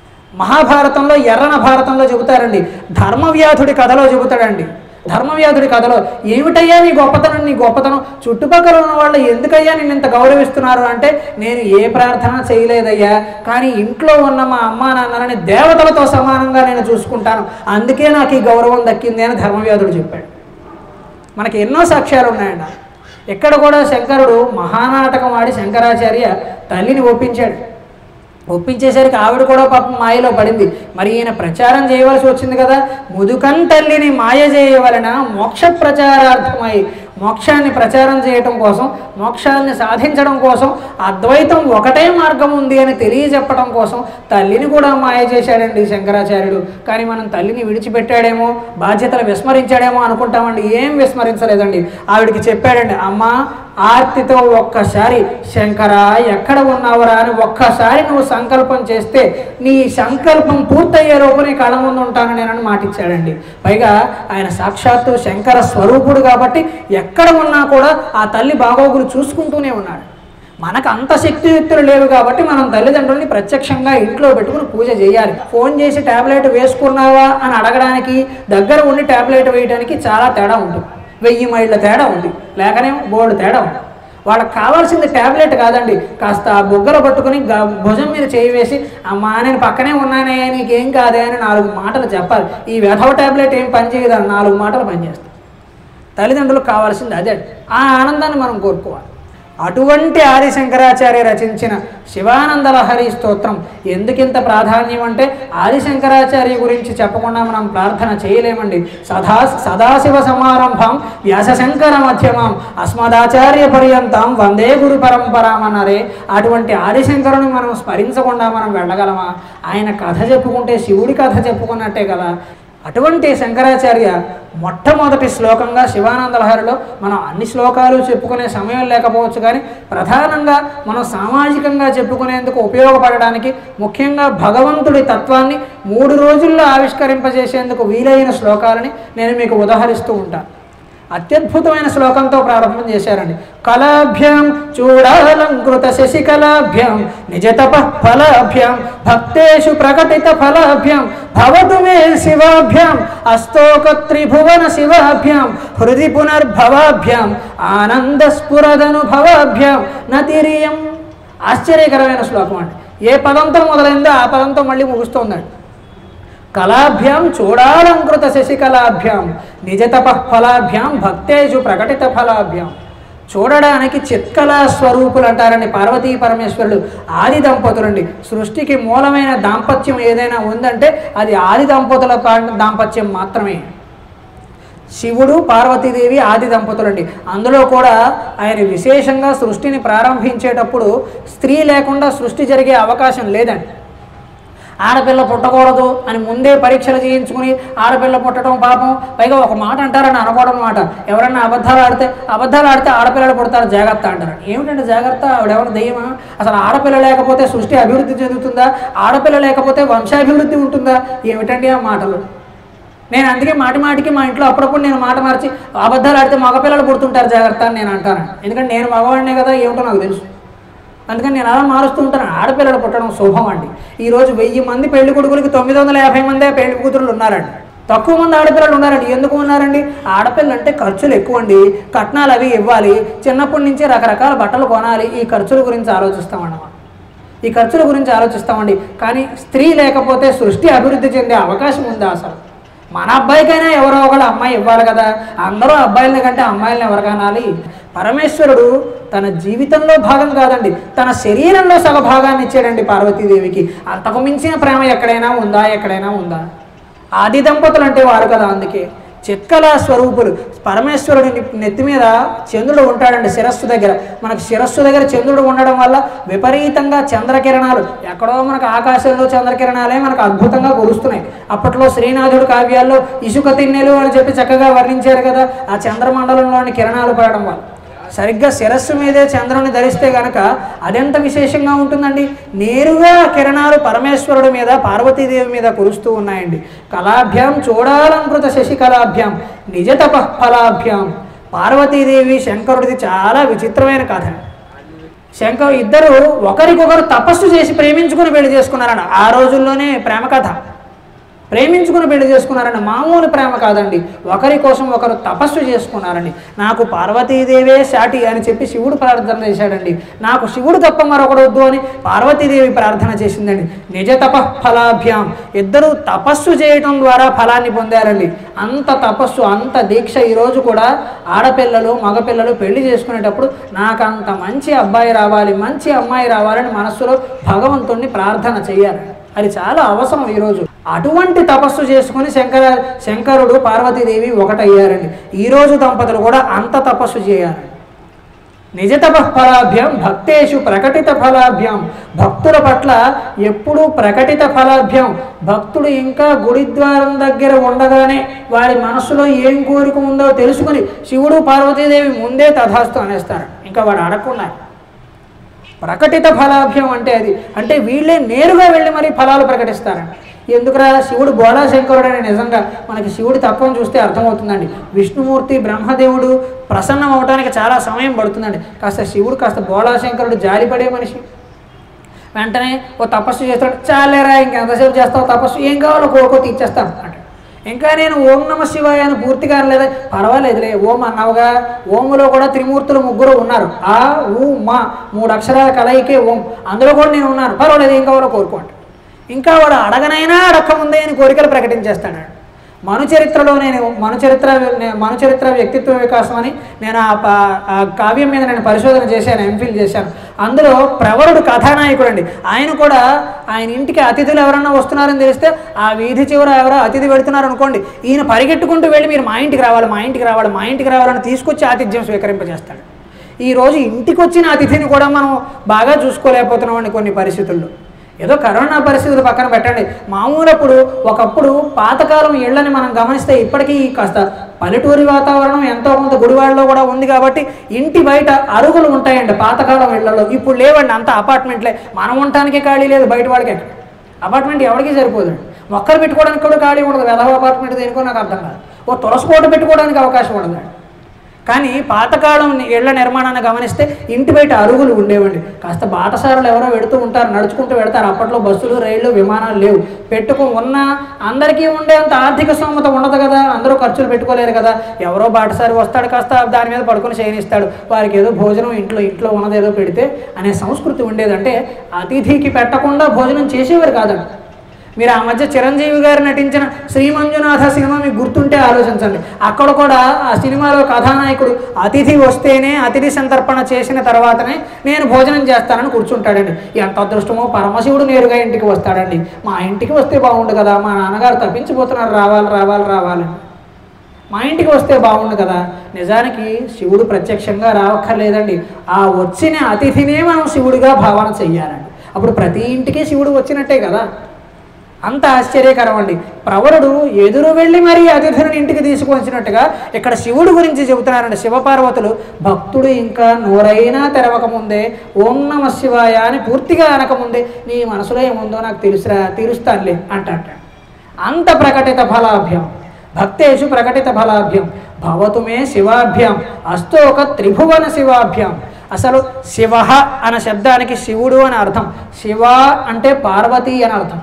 మహాభారతంలో ఎర్రన భారతంలో చెబుతారండి ధర్మవ్యాధుడి కథలో చెబుతాడండి ధర్మవ్యాధుడి కథలో ఏమిటయ్యా నీ గొప్పతనం నీ గొప్పతనం చుట్టుపక్కల ఉన్న వాళ్ళు ఎందుకయ్యా నేను ఇంత గౌరవిస్తున్నారు అంటే నేను ఏ ప్రార్థన చేయలేదయ్యా కానీ ఇంట్లో ఉన్న మా అమ్మా నాన్నలని దేవతలతో సమానంగా నేను చూసుకుంటాను అందుకే నాకు ఈ గౌరవం దక్కింది అని ధర్మవ్యాధుడు చెప్పాడు మనకి ఎన్నో సాక్ష్యాలు ఉన్నాయండి ఎక్కడ కూడా శంకరుడు మహానాటకం ఆడి శంకరాచార్య తల్లిని ఒప్పించాడు ఒప్పించేసరికి ఆవిడ కూడా పాపం మాయలో పడింది మరి ఈయన ప్రచారం చేయవలసి వచ్చింది కదా ముదుకన్ తల్లిని మాయ చేయవలన మోక్ష ప్రచారార్థమై మోక్షాన్ని ప్రచారం చేయటం కోసం మోక్షాన్ని సాధించడం కోసం అద్వైతం ఒకటే మార్గం ఉంది అని తెలియజెప్పడం కోసం తల్లిని కూడా మాయ చేశాడండి శంకరాచార్యుడు కానీ మనం తల్లిని విడిచిపెట్టాడేమో బాధ్యతలు విస్మరించాడేమో అనుకుంటామండి ఏం విస్మరించలేదండి ఆవిడికి చెప్పాడండి అమ్మా ఆర్తితో ఒక్కసారి శంకరా ఎక్కడ ఉన్నావురా అని ఒక్కసారి నువ్వు సంకల్పం చేస్తే నీ సంకల్పం పూర్తయ్యే లోపు నీ కళ్ళ ముందు ఉంటాను నేనని మాటిచ్చాడండి పైగా ఆయన సాక్షాత్తు శంకర స్వరూపుడు కాబట్టి ఎక్కడ ఉన్నా కూడా ఆ తల్లి బాగోగులు చూసుకుంటూనే ఉన్నాడు మనకు అంత శక్తియుక్తులు లేవు కాబట్టి మనం తల్లిదండ్రుల్ని ప్రత్యక్షంగా ఇంట్లో పెట్టుకుని పూజ చేయాలి ఫోన్ చేసి ట్యాబ్లెట్ వేసుకున్నావా అని అడగడానికి దగ్గర ఉండి ట్యాబ్లెట్ వేయడానికి చాలా తేడా ఉంటుంది వెయ్యి మైళ్ళ తేడా ఉంది లేకనే బోర్డు తేడా ఉంది వాళ్ళకి కావాల్సింది ట్యాబ్లెట్ కాదండి కాస్త ఆ బుగ్గలు పట్టుకుని గ- భుజం మీద చేయి వేసి అమ్మా నేను పక్కనే ఉన్నానే నీకేం కాదే అని నాలుగు మాటలు చెప్పాలి ఈ వెధవ ట్యాబ్లెట్ ఏం పనిచేయదు అని నాలుగు మాటలు పనిచేస్తాయి తల్లిదండ్రులకు కావాల్సింది అదే ఆ ఆనందాన్ని మనం కోరుకోవాలి అటువంటి ఆది శంకరాచార్య రచించిన శివానంద లహరి స్తోత్రం ఎందుకింత ప్రాధాన్యం అంటే ఆది శంకరాచార్య గురించి చెప్పకుండా మనం ప్రార్థన చేయలేమండి సదా సదాశివ సమారంభం వ్యాసశంకర మధ్యమం అస్మదాచార్య పర్యంతం వందే గురు పరంపరాం అన్నారే అటువంటి ఆదిశంకరుని మనం స్మరించకుండా మనం వెళ్ళగలమా ఆయన కథ చెప్పుకుంటే శివుడి కథ చెప్పుకున్నట్టే కదా అటువంటి శంకరాచార్య మొట్టమొదటి శ్లోకంగా శివానంద లహరిలో మనం అన్ని శ్లోకాలు చెప్పుకునే సమయం లేకపోవచ్చు కానీ ప్రధానంగా మనం సామాజికంగా చెప్పుకునేందుకు ఉపయోగపడడానికి ముఖ్యంగా భగవంతుడి తత్వాన్ని మూడు రోజుల్లో ఆవిష్కరింపజేసేందుకు వీలైన శ్లోకాలని నేను మీకు ఉదహరిస్తూ ఉంటాను అత్యద్భుతమైన శ్లోకంతో ప్రారంభం చేశారండి కళాభ్యాం చూడాలంకృత శశికళాభ్యాం నిజతప ఫలాభ్యాం భక్తేషు ప్రకటిత ఫలాభ్యాం భవతు మే శివాభ్యాం అస్తోక త్రిభువన శివాభ్యాం హృది పునర్భవాభ్యాం ఆనంద స్ఫురదనుభవాభ్యాం నతిరియం ఆశ్చర్యకరమైన శ్లోకం అండి ఏ పదంతో మొదలైందో ఆ పదంతో మళ్ళీ ముగుస్తోందండి కళాభ్యాం చూడాలంకృత శశికళాభ్యాం నిజతప ఫలాభ్యాం భక్తేషు ప్రకటిత ఫలాభ్యాం చూడడానికి చిత్కళా స్వరూపులు అంటారండి పార్వతీ పరమేశ్వరుడు ఆది దంపతులండి సృష్టికి మూలమైన దాంపత్యం ఏదైనా ఉందంటే అది ఆది దంపతుల పా- దాంపత్యం మాత్రమే శివుడు పార్వతీదేవి ఆది దంపతులండి అందులో కూడా ఆయన విశేషంగా సృష్టిని ప్రారంభించేటప్పుడు స్త్రీ లేకుండా సృష్టి జరిగే అవకాశం లేదండి ఆడపిల్ల పుట్టకూడదు అని ముందే పరీక్షలు చేయించుకుని ఆడపిల్ల పుట్టడం పాపం పైగా ఒక మాట అంటారని అనకూడదు మాట ఎవరన్నా అబద్ధాలు ఆడితే అబద్ధాలు ఆడితే ఆడపిల్లలు పుడతారు జాగ్రత్త అంటారు ఏమిటంటే జాగ్రత్త ఆవిడెవరు దయ్యమా అసలు ఆడపిల్ల లేకపోతే సృష్టి అభివృద్ధి చెందుతుందా ఆడపిల్ల లేకపోతే వంశాభివృద్ధి ఉంటుందా ఏమిటండి ఆ మాటలు నేను అందుకే మాటి మాటికి మా ఇంట్లో అప్పుడప్పుడు నేను మాట మార్చి అబద్ధాలు ఆడితే మగపిల్లలు పుడుతుంటారు జాగ్రత్త అని నేను అంటాను ఎందుకంటే నేను మగవాడినే కదా ఏమిటో నాకు తెలుసు అందుకని నేను అలా మారుస్తూ ఉంటాను ఆడపిల్లలు పుట్టడం శుభం అండి ఈరోజు వెయ్యి మంది పెళ్లి కొడుకులకి తొమ్మిది వందల యాభై మందే పెళ్లి కూతురులు ఉన్నారండి తక్కువ మంది ఆడపిల్లలు ఉన్నారండి ఎందుకు ఉన్నారండి ఆడపిల్ల అంటే ఖర్చులు ఎక్కువ అండి కట్నాలు అవి ఇవ్వాలి చిన్నప్పటి నుంచి రకరకాల బట్టలు కొనాలి ఈ ఖర్చుల గురించి ఆలోచిస్తామన్నమాట ఈ ఖర్చుల గురించి ఆలోచిస్తామండి కానీ స్త్రీ లేకపోతే సృష్టి అభివృద్ధి చెందే అవకాశం ఉందా అసలు మన అబ్బాయికైనా ఎవరో ఒకళ్ళు అమ్మాయి ఇవ్వాలి కదా అందరూ అబ్బాయిల కంటే అమ్మాయిలను ఎవరు కనాలి పరమేశ్వరుడు తన జీవితంలో భాగం కాదండి తన శరీరంలో సగ భాగాన్ని ఇచ్చాడండి పార్వతీదేవికి అంతకు మించిన ప్రేమ ఎక్కడైనా ఉందా ఎక్కడైనా ఉందా ఆది దంపతులు అంటే వారు కదా అందుకే చిత్కళా స్వరూపులు పరమేశ్వరుడి ని- నెత్తి మీద చంద్రుడు ఉంటాడండి శిరస్సు దగ్గర మనకు శిరస్సు దగ్గర చంద్రుడు ఉండడం వల్ల విపరీతంగా చంద్రకిరణాలు ఎక్కడో మనకు ఆకాశంలో చంద్రకిరణాలే మనకు అద్భుతంగా కురుస్తున్నాయి అప్పట్లో శ్రీనాథుడు కావ్యాల్లో ఇసుక తిన్నెలు అని చెప్పి చక్కగా వర్ణించారు కదా ఆ చంద్రమండలంలోని కిరణాలు పడడం వల్ల సరిగ్గా శిరస్సు మీదే చంద్రుని ధరిస్తే గనక అదెంత విశేషంగా ఉంటుందండి నేరుగా ఆ కిరణాలు పరమేశ్వరుడి మీద పార్వతీదేవి మీద కురుస్తూ ఉన్నాయండి కళాభ్యాం చూడాలంకృత శశి కళాభ్యాం నిజ తప ఫలాభ్యాం పార్వతీదేవి శంకరుడిది చాలా విచిత్రమైన కథ శంకర్ ఇద్దరు ఒకరికొకరు తపస్సు చేసి ప్రేమించుకుని పెళ్లి చేసుకున్నారన్న ఆ రోజుల్లోనే ప్రేమ కథ ప్రేమించుకుని పెళ్లి చేసుకున్నారండి మామూలు ప్రేమ కాదండి ఒకరి కోసం ఒకరు తపస్సు చేసుకున్నారండి నాకు పార్వతీదేవే సాటి అని చెప్పి శివుడు ప్రార్థన చేశాడండి నాకు శివుడు తప్ప మరొకడు వద్దు అని పార్వతీదేవి ప్రార్థన చేసిందండి నిజ తప ఫలాభ్యాం ఇద్దరు తపస్సు చేయటం ద్వారా ఫలాన్ని పొందారండి అంత తపస్సు అంత దీక్ష ఈరోజు కూడా ఆడపిల్లలు మగపిల్లలు పెళ్లి చేసుకునేటప్పుడు నాకు అంత మంచి అబ్బాయి రావాలి మంచి అమ్మాయి రావాలని మనస్సులో భగవంతుణ్ణి ప్రార్థన చేయాలి అది చాలా అవసరం ఈరోజు అటువంటి తపస్సు చేసుకుని శంకర శంకరుడు పార్వతీదేవి ఒకటయ్యారండి ఈరోజు దంపతులు కూడా అంత తపస్సు చేయాలి నిజ ఫలాభ్యం భక్తేషు ప్రకటిత ఫలాభ్యం భక్తుల పట్ల ఎప్పుడూ ప్రకటిత ఫలాభ్యం భక్తుడు ఇంకా గుడిద్వారం దగ్గర ఉండగానే వాడి మనసులో ఏం కోరిక ఉందో తెలుసుకుని శివుడు పార్వతీదేవి ముందే తథాస్తు అనేస్తారు ఇంకా వాడు అడగకుండా ప్రకటిత ఫలాభ్యం అంటే అది అంటే వీళ్ళే నేరుగా వెళ్ళి మరి ఫలాలు ప్రకటిస్తారండి ఎందుకురా శివుడు బోళాశంకరుడు అని నిజంగా మనకి శివుడి తత్వం చూస్తే అర్థమవుతుందండి విష్ణుమూర్తి బ్రహ్మదేవుడు ప్రసన్నం అవడానికి చాలా సమయం పడుతుందండి కాస్త శివుడు కాస్త బోళాశంకరుడు జాలిపడే మనిషి వెంటనే ఓ తపస్సు చేస్తాడు చాలేరా ఇంకెంతసేపు చేస్తావు తపస్సు ఏం కావాలో కోరుకో తీర్చేస్తాను అంటాడు ఇంకా నేను ఓం నమ శివాయ అని పూర్తిగా అనలేదా పర్వాలేదులే ఓం అన్నావుగా ఓములో కూడా త్రిమూర్తులు ముగ్గురు ఉన్నారు ఆ ఊ మా మూడు అక్షరాల కలయికే ఓం అందులో కూడా నేను ఉన్నాను పర్వాలేదు ఏం కావాలో కోరుకోండి ఇంకా వాడు అడగనైనా అడగకముందే అని కోరికలు ప్రకటించేస్తాడు మను చరిత్రలో నేను మను చరిత్ర మను చరిత్ర వ్యక్తిత్వ వికాసం అని నేను ఆ ప- ఆ కావ్యం మీద నేను పరిశోధన చేశాను ఎంఫిల్ చేశాను అందులో ప్రవరుడు కథానాయకుడు అండి ఆయన కూడా ఆయన ఇంటికి అతిథులు ఎవరన్నా వస్తున్నారని తెలిస్తే ఆ వీధి చివర ఎవరో అతిథి పెడుతున్నారు అనుకోండి ఈయన పరిగెట్టుకుంటూ వెళ్ళి మీరు మా ఇంటికి రావాలి మా ఇంటికి రావాలి మా ఇంటికి రావాలని తీసుకొచ్చి ఆతిథ్యం స్వీకరింపజేస్తాడు ఈ రోజు ఇంటికి వచ్చిన అతిథిని కూడా మనం బాగా చూసుకోలేకపోతున్నామండి కొన్ని పరిస్థితుల్లో ఏదో కరోనా పరిస్థితులు పక్కన పెట్టండి మామూలప్పుడు ఒకప్పుడు పాతకాలం ఇళ్ళని మనం గమనిస్తే ఇప్పటికీ కాస్త పల్లెటూరి వాతావరణం ఎంతో కొంత గుడివాడలో కూడా ఉంది కాబట్టి ఇంటి బయట అరుగులు ఉంటాయండి పాతకాలం ఇళ్లలో ఇప్పుడు లేవండి అంత అపార్ట్మెంట్లే మనం ఉండటానికి ఖాళీ లేదు బయట వాళ్ళకి ఎక్కడ అపార్ట్మెంట్ ఎవరికి సరిపోదండి మొక్కలు పెట్టుకోవడానికి కూడా ఖాళీ ఉండదు వెధవ అపార్ట్మెంట్ దేనికో నాకు అర్థం కాదు ఓ తులసి కోట పెట్టుకోవడానికి అవకాశం ఉండదండి కానీ పాతకాలం ఇళ్ల నిర్మాణాన్ని గమనిస్తే ఇంటి బయట అరుగులు ఉండేవండి కాస్త బాటసారులు ఎవరో వెడుతూ ఉంటారు నడుచుకుంటూ వెడతారు అప్పట్లో బస్సులు రైళ్లు విమానాలు లేవు పెట్టుకు ఉన్న అందరికీ ఉండేంత ఆర్థిక స్తోమత ఉండదు కదా అందరూ ఖర్చులు పెట్టుకోలేరు కదా ఎవరో బాటసారి వస్తాడు కాస్త దాని మీద పడుకొని చేయనిస్తాడు వారికి ఏదో భోజనం ఇంట్లో ఇంట్లో ఉన్నది ఏదో పెడితే అనే సంస్కృతి ఉండేదంటే అతిథికి పెట్టకుండా భోజనం చేసేవారు కాదండి మీరు ఆ మధ్య చిరంజీవి గారు నటించిన శ్రీ మంజునాథ సినిమా మీకు గుర్తుంటే ఆలోచించండి అక్కడ కూడా ఆ సినిమాలో కథానాయకుడు అతిథి వస్తేనే అతిథి సంతర్పణ చేసిన తర్వాతనే నేను భోజనం చేస్తానని కూర్చుంటాడండి ఎంత అదృష్టమో పరమశివుడు నేరుగా ఇంటికి వస్తాడండి మా ఇంటికి వస్తే బాగుండు కదా మా నాన్నగారు తప్పించిపోతున్నారు రావాలి రావాలి రావాలి మా ఇంటికి వస్తే బాగుండు కదా నిజానికి శివుడు ప్రత్యక్షంగా రావక్కర్లేదండి ఆ వచ్చిన అతిథినే మనం శివుడిగా భావన చెయ్యాలండి అప్పుడు ప్రతి ఇంటికి శివుడు వచ్చినట్టే కదా అంత ఆశ్చర్యకరం అండి ప్రవరుడు ఎదురు వెళ్ళి మరీ అతిథులను ఇంటికి తీసుకొచ్చినట్టుగా ఇక్కడ శివుడు గురించి చెబుతున్నారండి శివపార్వతులు భక్తుడు ఇంకా నోరైనా తెరవకముందే ఓం నమ శివాయ అని పూర్తిగా అనకముందే నీ మనసులో ఏముందో నాకు తెలుసురా తెలుస్తానులే అంటాట అంత ప్రకటిత ఫలాభ్యం భక్తేషు ప్రకటిత ఫలాభ్యం భవతు మే శివాభ్యాం అస్తోక త్రిభువన శివాభ్యాం అసలు శివ అన్న శబ్దానికి శివుడు అని అర్థం శివ అంటే పార్వతి అని అర్థం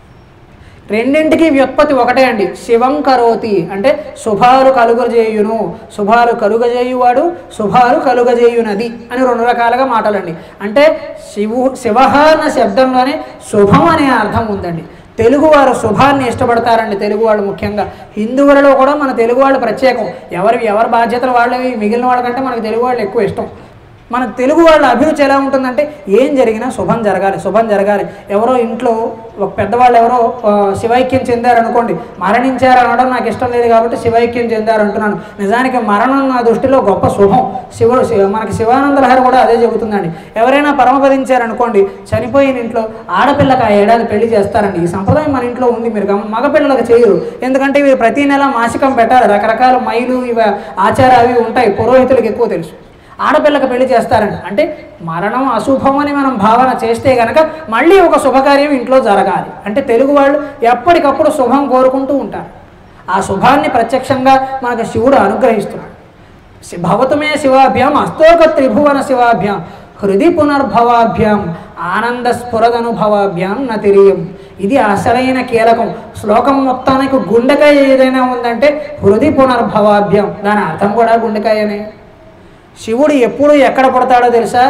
రెండింటికి వ్యుత్పత్తి ఒకటే అండి శివం కరోతి అంటే శుభాలు కలుగజేయును శుభాలు కలుగజేయువాడు శుభాలు కలుగజేయునది అని రెండు రకాలుగా మాటలండి అంటే శివు శివ అన్న శబ్దంలోనే శుభం అనే అర్థం ఉందండి తెలుగు వారు శుభాన్ని ఇష్టపడతారండి తెలుగు వాళ్ళు ముఖ్యంగా హిందువులలో కూడా మన తెలుగు వాళ్ళు ప్రత్యేకం ఎవరి ఎవరి బాధ్యతలు వాళ్ళవి మిగిలిన వాళ్ళకంటే మనకు తెలుగు వాళ్ళు ఎక్కువ ఇష్టం మన తెలుగు వాళ్ళ అభిరుచి ఎలా ఉంటుందంటే ఏం జరిగినా శుభం జరగాలి శుభం జరగాలి ఎవరో ఇంట్లో ఒక పెద్దవాళ్ళు ఎవరో ఆ, శివైక్యం చెందారు అనుకోండి మరణించారు అనడం నాకు ఇష్టం లేదు కాబట్టి శివైక్యం చెందారు అంటున్నాను నిజానికి మరణం నా దృష్టిలో గొప్ప శుభం శివుడు శివ మనకి శివానంద లహరి కూడా అదే చెబుతుందండి ఎవరైనా పరమపదించారు అనుకోండి చనిపోయిన ఇంట్లో ఆడపిల్లకి ఆ ఏడాది పెళ్లి చేస్తారండి ఈ సంప్రదాయం మన ఇంట్లో ఉంది మీరు గమ మగపిల్లలకు చేయరు ఎందుకంటే ఇవి ప్రతి నెల మాసికం పెట్టాలి రకరకాల మైలు ఇవి ఆచారాలు అవి ఉంటాయి పురోహితులకు ఎక్కువ తెలుసు ఆడపిల్లకి పెళ్లి చేస్తారండి అంటే మరణం అశుభం అని మనం భావన చేస్తే గనక మళ్ళీ ఒక శుభకార్యం ఇంట్లో జరగాలి అంటే తెలుగు వాళ్ళు ఎప్పటికప్పుడు శుభం కోరుకుంటూ ఉంటారు ఆ శుభాన్ని ప్రత్యక్షంగా మనకు శివుడు అనుగ్రహిస్తున్నాడు శి- భవతుమే శివాభ్యాం అస్తోక త్రిభువన శివాభ్యాం హృది పునర్భవాభ్యాం ఆనంద స్ఫురదనుభవాభ్యాం నతిరియం ఇది అసలైన కీలకం శ్లోకం మొత్తానికి గుండెకాయ ఏదైనా ఉందంటే హృది పునర్భవాభ్యాం దాని అర్థం కూడా గుండెకాయనే శివుడు ఎప్పుడు ఎక్కడ పుడతాడో తెలుసా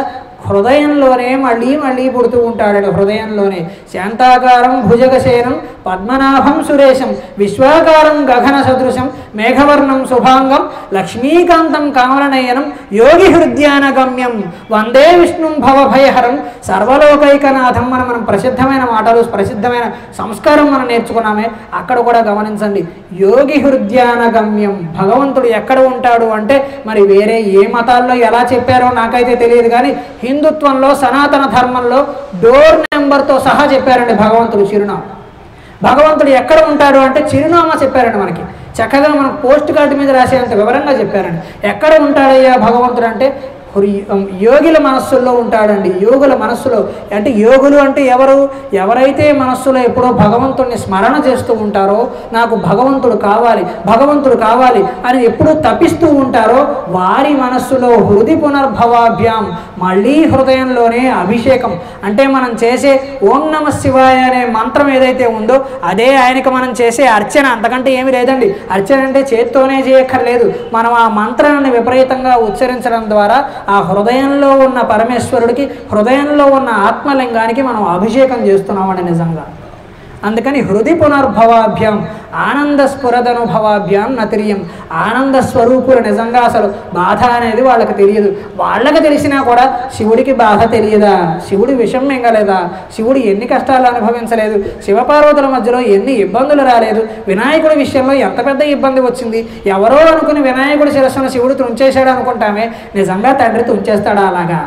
హృదయంలోనే మళ్ళీ మళ్ళీ పుడుతూ ఉంటాడు హృదయంలోనే శాంతాకారం భుజగశయనం పద్మనాభం సురేశం విశ్వాకారం గగన సదృశం మేఘవర్ణం శుభాంగం లక్ష్మీకాంతం కామలనయనం యోగి హృద్యాన గమ్యం వందే విష్ణుం భవభయహరం సర్వలోకైకనాథం మనం మనం ప్రసిద్ధమైన మాటలు ప్రసిద్ధమైన సంస్కారం మనం నేర్చుకున్నామే అక్కడ కూడా గమనించండి యోగి హృద్యాన గమ్యం భగవంతుడు ఎక్కడ ఉంటాడు అంటే మరి వేరే ఏ మతాల్లో ఎలా చెప్పారో నాకైతే తెలియదు కానీ హిందుత్వంలో సనాతన ధర్మంలో డోర్ నెంబర్తో సహా చెప్పారండి భగవంతుడు చిరునామా భగవంతుడు ఎక్కడ ఉంటాడు అంటే చిరునామా చెప్పారండి మనకి చక్కగా మనం పోస్ట్ కార్డు మీద రాసేంత వివరంగా చెప్పారండి ఎక్కడ ఉంటాడయ్యా భగవంతుడు అంటే హృ- యోగుల మనస్సుల్లో ఉంటాడండి యోగుల మనస్సులో అంటే యోగులు అంటే ఎవరు ఎవరైతే మనస్సులో ఎప్పుడో భగవంతుడిని స్మరణ చేస్తూ ఉంటారో నాకు భగవంతుడు కావాలి భగవంతుడు కావాలి అని ఎప్పుడూ తపిస్తూ ఉంటారో వారి మనస్సులో హృది పునర్భవాభ్యాం మళ్ళీ హృదయంలోనే అభిషేకం అంటే మనం చేసే ఓం నమ శివాయ అనే మంత్రం ఏదైతే ఉందో అదే ఆయనకి మనం చేసే అర్చన అంతకంటే ఏమీ లేదండి అర్చన అంటే చేత్తోనే చేయక్కర్లేదు మనం ఆ మంత్రాన్ని విపరీతంగా ఉచ్చరించడం ద్వారా ఆ హృదయంలో ఉన్న పరమేశ్వరుడికి హృదయంలో ఉన్న ఆత్మలింగానికి మనం అభిషేకం చేస్తున్నామండి నిజంగా అందుకని హృది పునర్భవాభ్యాం ఆనంద స్ఫురదనుభవాభ్యాం నతిరియం ఆనంద స్వరూపులు నిజంగా అసలు బాధ అనేది వాళ్ళకి తెలియదు వాళ్ళకి తెలిసినా కూడా శివుడికి బాధ తెలియదా శివుడి విషం మింగలేదా శివుడు ఎన్ని కష్టాలు అనుభవించలేదు శివపార్వతుల మధ్యలో ఎన్ని ఇబ్బందులు రాలేదు వినాయకుడి విషయంలో ఎంత పెద్ద ఇబ్బంది వచ్చింది ఎవరో అనుకుని వినాయకుడి శిరస్సును శివుడు తుంచేశాడు అనుకుంటామే నిజంగా తండ్రి తుంచేస్తాడా అలాగా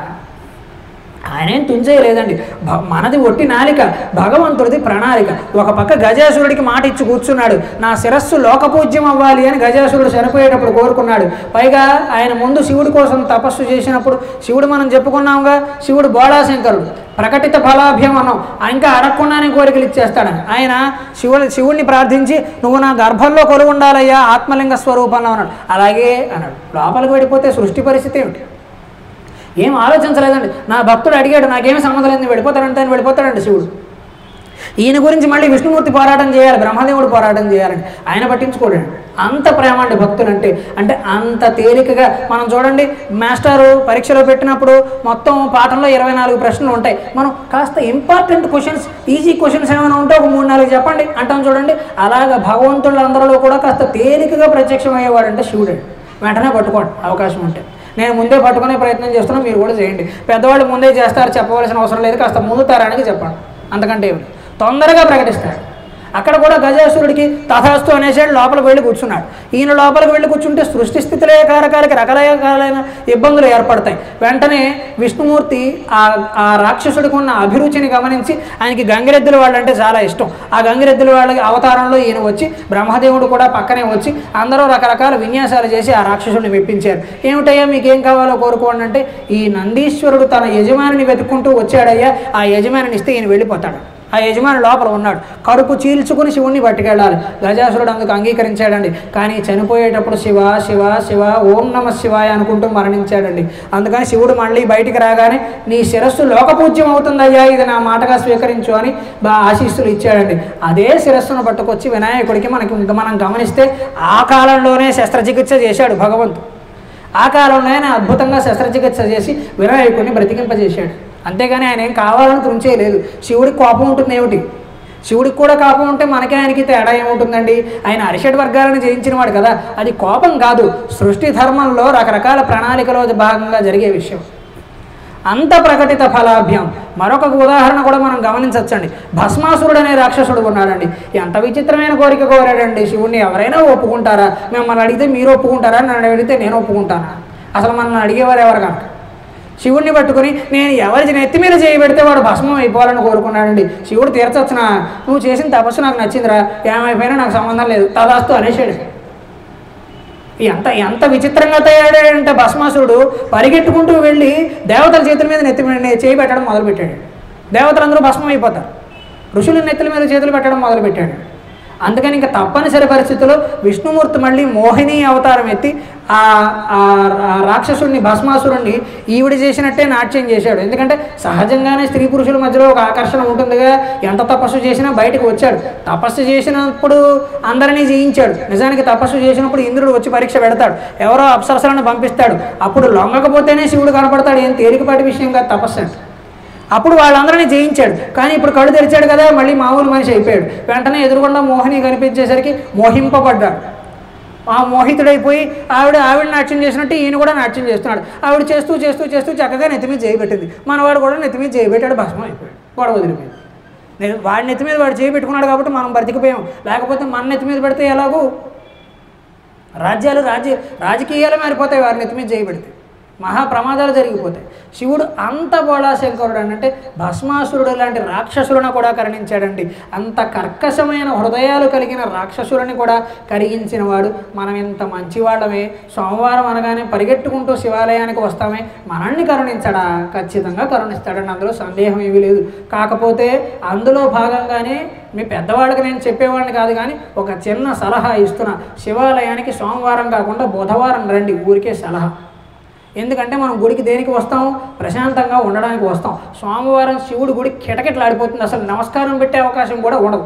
ఆయనేం తుంచేయలేదండి భ- మనది ఒట్టి నాలిక భగవంతుడిది ప్రణాళిక ఒక పక్క గజాసురుడికి మాట ఇచ్చి కూర్చున్నాడు నా శిరస్సు లోకపూజ్యం అవ్వాలి అని గజాసురుడు చనిపోయేటప్పుడు కోరుకున్నాడు పైగా ఆయన ముందు శివుడి కోసం తపస్సు చేసినప్పుడు శివుడు మనం చెప్పుకున్నాంగా శివుడు బోళాశంకరుడు ప్రకటిత ఫలాభ్యం అన్నాం ఇంకా అడగకుండానే కోరికలు ఇచ్చేస్తాడని ఆయన శివుడు శివుడిని ప్రార్థించి నువ్వు నా గర్భంలో కొలువు ఉండాలయ్యా ఆత్మలింగ స్వరూపంలో అన్నాడు అలాగే అన్నాడు లోపలికి వెళ్ళిపోతే సృష్టి పరిస్థితి ఏమిటి ఏం ఆలోచించలేదండి నా భక్తుడు అడిగాడు నాకేమి సంబంధం లేదు వెళ్ళిపోతాడంటే ఆయన వెళ్ళిపోతాడండి శివుడు ఈయన గురించి మళ్ళీ విష్ణుమూర్తి పోరాటం చేయాలి బ్రహ్మదేవుడు పోరాటం చేయాలండి ఆయన పట్టించుకోడండి అంత ప్రేమ అండి భక్తులు అంటే అంటే అంత తేలికగా మనం చూడండి మాస్టారు పరీక్షలో పెట్టినప్పుడు మొత్తం పాఠంలో ఇరవై నాలుగు ప్రశ్నలు ఉంటాయి మనం కాస్త ఇంపార్టెంట్ క్వశ్చన్స్ ఈజీ క్వశ్చన్స్ ఏమైనా ఉంటే ఒక మూడు నాలుగు చెప్పండి అంటాం చూడండి అలాగ భగవంతులందరిలో కూడా కాస్త తేలికగా ప్రత్యక్షం అయ్యేవాడంటే శివుడు వెంటనే పట్టుకోండి అవకాశం ఉంటే నేను ముందే పట్టుకునే ప్రయత్నం చేస్తున్నా మీరు కూడా చేయండి పెద్దవాళ్ళు ముందే చేస్తారు చెప్పవలసిన అవసరం లేదు కాస్త ముందు తరానికి చెప్పండి అంతకంటే ఏమి లేదు. తొందరగా ప్రకటిస్తాడు అక్కడ కూడా గజాసురుడికి తథాస్తు అనేసాడు లోపలికి వెళ్ళి కూర్చున్నాడు ఈయన లోపలికి వెళ్ళి కూర్చుంటే సృష్టి స్థితిలో కారకాలకి రకరకాలైన ఇబ్బందులు ఏర్పడతాయి వెంటనే విష్ణుమూర్తి ఆ ఆ రాక్షసుడికి ఉన్న అభిరుచిని గమనించి ఆయనకి గంగిరెద్దుల వాళ్ళంటే చాలా ఇష్టం ఆ గంగిరెద్దుల వాళ్ళ అవతారంలో ఈయన వచ్చి బ్రహ్మదేవుడు కూడా పక్కనే వచ్చి అందరూ రకరకాల విన్యాసాలు చేసి ఆ రాక్షసుడిని మెప్పించారు ఏమిటయ్యా మీకేం కావాలో కోరుకోండి అంటే ఈ నందీశ్వరుడు తన యజమానిని వెతుక్కుంటూ వచ్చాడయ్యా ఆ యజమానిని ఇస్తే ఈయన వెళ్ళిపోతాడు ఆ యజమాని లోపల ఉన్నాడు కడుపు చీల్చుకుని శివుణ్ణి పట్టుకెళ్ళాలి గజాసురుడు అందుకు అంగీకరించాడండి కానీ చనిపోయేటప్పుడు శివ శివ శివ ఓం నమ శివాయ అనుకుంటూ మరణించాడండి అందుకని శివుడు మళ్ళీ బయటికి రాగానే నీ శిరస్సు లోకపూజ్యం అవుతుందయ్యా ఇది నా మాటగా స్వీకరించు అని బా ఆశీస్సులు ఇచ్చాడండి అదే శిరస్సును పట్టుకొచ్చి వినాయకుడికి మనకి ఇంకా మనం గమనిస్తే ఆ కాలంలోనే శస్త్రచికిత్స చేశాడు భగవంతుడు ఆ కాలంలో ఆయన అద్భుతంగా శస్త్రచికిత్స చేసి వినాయకుడిని బ్రతికింపజేశాడు అంతేగాని ఆయన ఏం కావాలని తుంచేయలేదు శివుడికి కోపం ఉంటుంది ఏమిటి శివుడికి కూడా కోపం ఉంటే మనకి ఆయనకి తేడా ఏముంటుందండి ఆయన అరిషడ్ వర్గాలను జయించిన వాడు కదా అది కోపం కాదు సృష్టి ధర్మంలో రకరకాల ప్రణాళికలో భాగంగా జరిగే విషయం అంత ప్రకటిత ఫలాభ్యం మరొక ఉదాహరణ కూడా మనం గమనించవచ్చండి భస్మాసురుడు అనే రాక్షసుడు ఉన్నాడండి ఎంత విచిత్రమైన కోరిక కోరాడండి శివుణ్ణి ఎవరైనా ఒప్పుకుంటారా మిమ్మల్ని అడిగితే మీరు ఒప్పుకుంటారా నన్ను అడిగితే నేను ఒప్పుకుంటానా అసలు మనల్ని అడిగేవారు ఎవరు కనుక శివుణ్ణి పట్టుకుని నేను ఎవరి నెత్తి మీద చేయబెడితే వాడు భస్మం అయిపోవాలని కోరుకున్నాడండి శివుడు తీర్చొచ్చునా నువ్వు చేసిన తపస్సు నాకు నచ్చిందిరా ఏమైపోయినా నాకు సంబంధం లేదు తదాస్తు అనేసాడు ఎంత ఎంత విచిత్రంగా తయారాడంటే భస్మాసురుడు పరిగెట్టుకుంటూ వెళ్ళి దేవతల చేతుల మీద నెత్తి మీద చేయి పెట్టడం మొదలుపెట్టాడు దేవతలందరూ భస్మం అయిపోతారు ఋషుల నెత్తుల మీద చేతులు పెట్టడం మొదలుపెట్టాడు అందుకని ఇంకా తప్పనిసరి పరిస్థితుల్లో విష్ణుమూర్తి మళ్ళీ మోహిని అవతారం ఎత్తి ఆ ఆ రా- రాక్షసుడిని భస్మాసురుణ్ణి ఈవిడ చేసినట్టే నాట్యం చేశాడు ఎందుకంటే సహజంగానే స్త్రీ పురుషుల మధ్యలో ఒక ఆకర్షణ ఉంటుందిగా ఎంత తపస్సు చేసినా బయటకు వచ్చాడు తపస్సు చేసినప్పుడు అందరినీ జయించాడు నిజానికి తపస్సు చేసినప్పుడు ఇంద్రుడు వచ్చి పరీక్ష పెడతాడు ఎవరో అప్సరసలను పంపిస్తాడు అప్పుడు లొంగకపోతేనే శివుడు కనపడతాడు ఏం తేలికపాటి విషయం కాదు తపస్సు అంటే అప్పుడు వాళ్ళందరినీ జయించాడు కానీ ఇప్పుడు కళ్ళు తెరిచాడు కదా మళ్ళీ మామూలు మనిషి అయిపోయాడు వెంటనే ఎదురుగుండా మోహిని కనిపించేసరికి మోహింపబడ్డాడు ఆ మోహితుడైపోయి ఆవిడ ఆవిడ నాట్యం చేసినట్టు ఈయన కూడా నాట్యం చేస్తున్నాడు ఆవిడ చేస్తూ చేస్తూ చేస్తూ చక్కగా నెత్తి మీద చేయబెట్టింది మనవాడు కూడా నెత్తి మీద చేయబెట్టాడు భస్మం అయిపోయాడు గొడవ వదిలిపోయింది నేను వాడి నెత్తి మీద వాడు చేయబెట్టుకున్నాడు కాబట్టి మనం బ్రతికిపోయాం లేకపోతే మన నెత్తి మీద పెడితే ఎలాగూ రాజ్యాలు రాజ్య రాజకీయాలు మారిపోతాయి వారి నెత్తి మీద చేయబెడితే మహా ప్రమాదాలు జరిగిపోతాయి శివుడు అంత బోళాశంకరుడు అని అంటే భస్మాసురుడు లాంటి రాక్షసులను కూడా కరుణించాడండి అంత కర్కశమైన హృదయాలు కలిగిన రాక్షసులని కూడా కరిగించిన వాడు మనం ఇంత మంచివాళ్ళమే సోమవారం అనగానే పరిగెట్టుకుంటూ శివాలయానికి వస్తామే మనల్ని కరుణించడా ఖచ్చితంగా కరుణిస్తాడండి అందులో సందేహం ఏమీ లేదు కాకపోతే అందులో భాగంగానే మీ పెద్దవాళ్ళకి నేను చెప్పేవాడిని కాదు కానీ ఒక చిన్న సలహా ఇస్తున్నా శివాలయానికి సోమవారం కాకుండా బుధవారం రండి ఊరికే సలహా ఎందుకంటే మనం గుడికి దేనికి వస్తాం ప్రశాంతంగా ఉండడానికి వస్తాం సోమవారం శివుడి గుడి కిటకిటలాడిపోతుంది అసలు నమస్కారం పెట్టే అవకాశం కూడా ఉండదు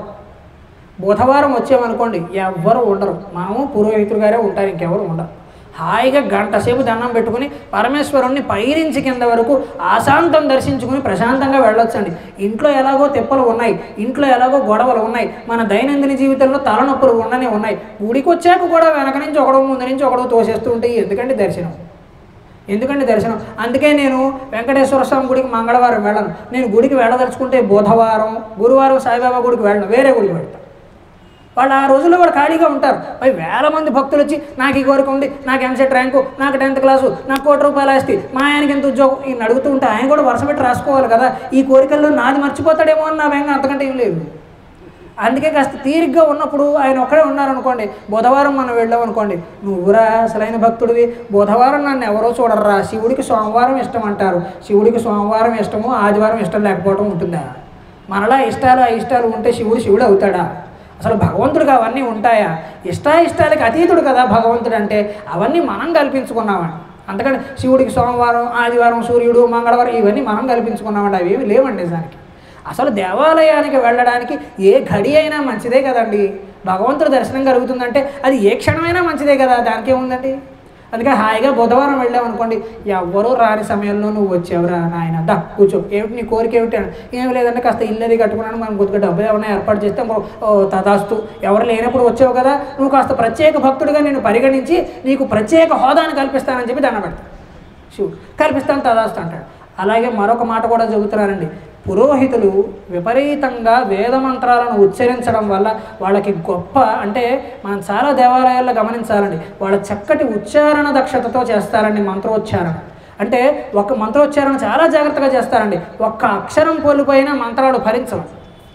బుధవారం వచ్చామనుకోండి ఎవ్వరు ఉండరు మనము పురోహితులు గారే ఉంటారు ఇంకెవరు ఉండరు హాయిగా గంట సేపు దండం పెట్టుకుని పరమేశ్వరుణ్ణి పైరించి కింద వరకు ఆశాంతం దర్శించుకుని ప్రశాంతంగా వెళ్ళొచ్చండి ఇంట్లో ఎలాగో తిప్పలు ఉన్నాయి ఇంట్లో ఎలాగో గొడవలు ఉన్నాయి మన దైనందిన జీవితంలో తలనొప్పులు ఉండనే ఉన్నాయి గుడికి వచ్చాక కూడా వెనక నుంచి ఒకడో ముందు నుంచి ఒకడో తోసేస్తూ ఉంటాయి ఎందుకంటే దర్శనం ఎందుకంటే దర్శనం అందుకే నేను వెంకటేశ్వర స్వామి గుడికి మంగళవారం వెళ్ళను నేను గుడికి వెళ్ళదలుచుకుంటే బుధవారం గురువారం సాయిబాబా గుడికి వెళ్ళను వేరే గుడికి వెళ్తాను వాళ్ళు ఆ రోజుల్లో వాళ్ళు ఖాళీగా ఉంటారు పై వేల మంది భక్తులు వచ్చి నాకు ఈ కోరిక ఉంది నాకు ఎంసెట్ ర్యాంకు నాకు టెన్త్ క్లాసు నాకు కోటి రూపాయలు ఆస్తి మా ఆయనకి ఎంత ఉద్యోగం ఈయన అడుగుతూ ఉంటే ఆయన కూడా వరుస పెట్టి రాసుకోవాలి కదా ఈ కోరికల్లో నాది మర్చిపోతాడేమో అని నా బెంగ అంతకంటే ఏం లేదు అందుకే కాస్త తీరిగ్గా ఉన్నప్పుడు ఆయన ఒక్కడే ఉన్నారనుకోండి బుధవారం మనం వెళ్ళాం అనుకోండి నువ్వురా అసలైన భక్తుడివి బుధవారం నన్ను ఎవరో చూడర్రా శివుడికి సోమవారం ఇష్టం అంటారు శివుడికి సోమవారం ఇష్టము ఆదివారం ఇష్టం లేకపోవడం ఉంటుందా మనలా ఇష్టాలు ఆ ఇష్టాలు ఉంటే శివుడు శివుడు అవుతాడా అసలు భగవంతుడికి అవన్నీ ఉంటాయా ఇష్టాయిష్టాలకి అతీతుడు కదా భగవంతుడు అంటే అవన్నీ మనం కల్పించుకున్నామండి అందుకని శివుడికి సోమవారం ఆదివారం సూర్యుడు మంగళవారం ఇవన్నీ మనం కల్పించుకున్నామండి అవి ఏమి లేవండి నిజానికి అసలు దేవాలయానికి వెళ్ళడానికి ఏ ఘడి అయినా మంచిదే కదండి భగవంతుడి దర్శనం కలుగుతుందంటే అది ఏ క్షణమైనా మంచిదే కదా దానికి ఏముందండి అందుకే హాయిగా బుధవారం వెళ్ళామనుకోండి ఎవ్వరూ రాని సమయంలో నువ్వు వచ్చావురా నాయన దా కూర్చో ఏమిటి నీ కోరిక ఏమిటి అని ఏం లేదంటే కాస్త ఇల్లు అది కట్టుకున్నాను మనం కొద్దిగా డబ్బు ఏమైనా ఏర్పాటు చేస్తే ఓ, ఓ, తదాస్తు ఎవరు లేనప్పుడు వచ్చావు కదా నువ్వు కాస్త ప్రత్యేక భక్తుడిగా నేను పరిగణించి నీకు ప్రత్యేక హోదాను కల్పిస్తానని చెప్పి దండ పెడతాను శివుడు కల్పిస్తాను తదాస్తు అంటాడు అలాగే మరొక మాట కూడా చెబుతున్నారండి పురోహితులు విపరీతంగా వేద మంత్రాలను ఉచ్చరించడం వల్ల వాళ్ళకి గొప్ప అంటే మనం చాలా దేవాలయాల్లో గమనించాలండి వాళ్ళ చక్కటి ఉచ్చారణ దక్షతతో చేస్తారండి మంత్రోచ్చారణ అంటే ఒక మంత్రోచ్చారణ చాలా జాగ్రత్తగా చేస్తారండి ఒక్క అక్షరం కోల్పోయినా మంత్రాలు భరించవు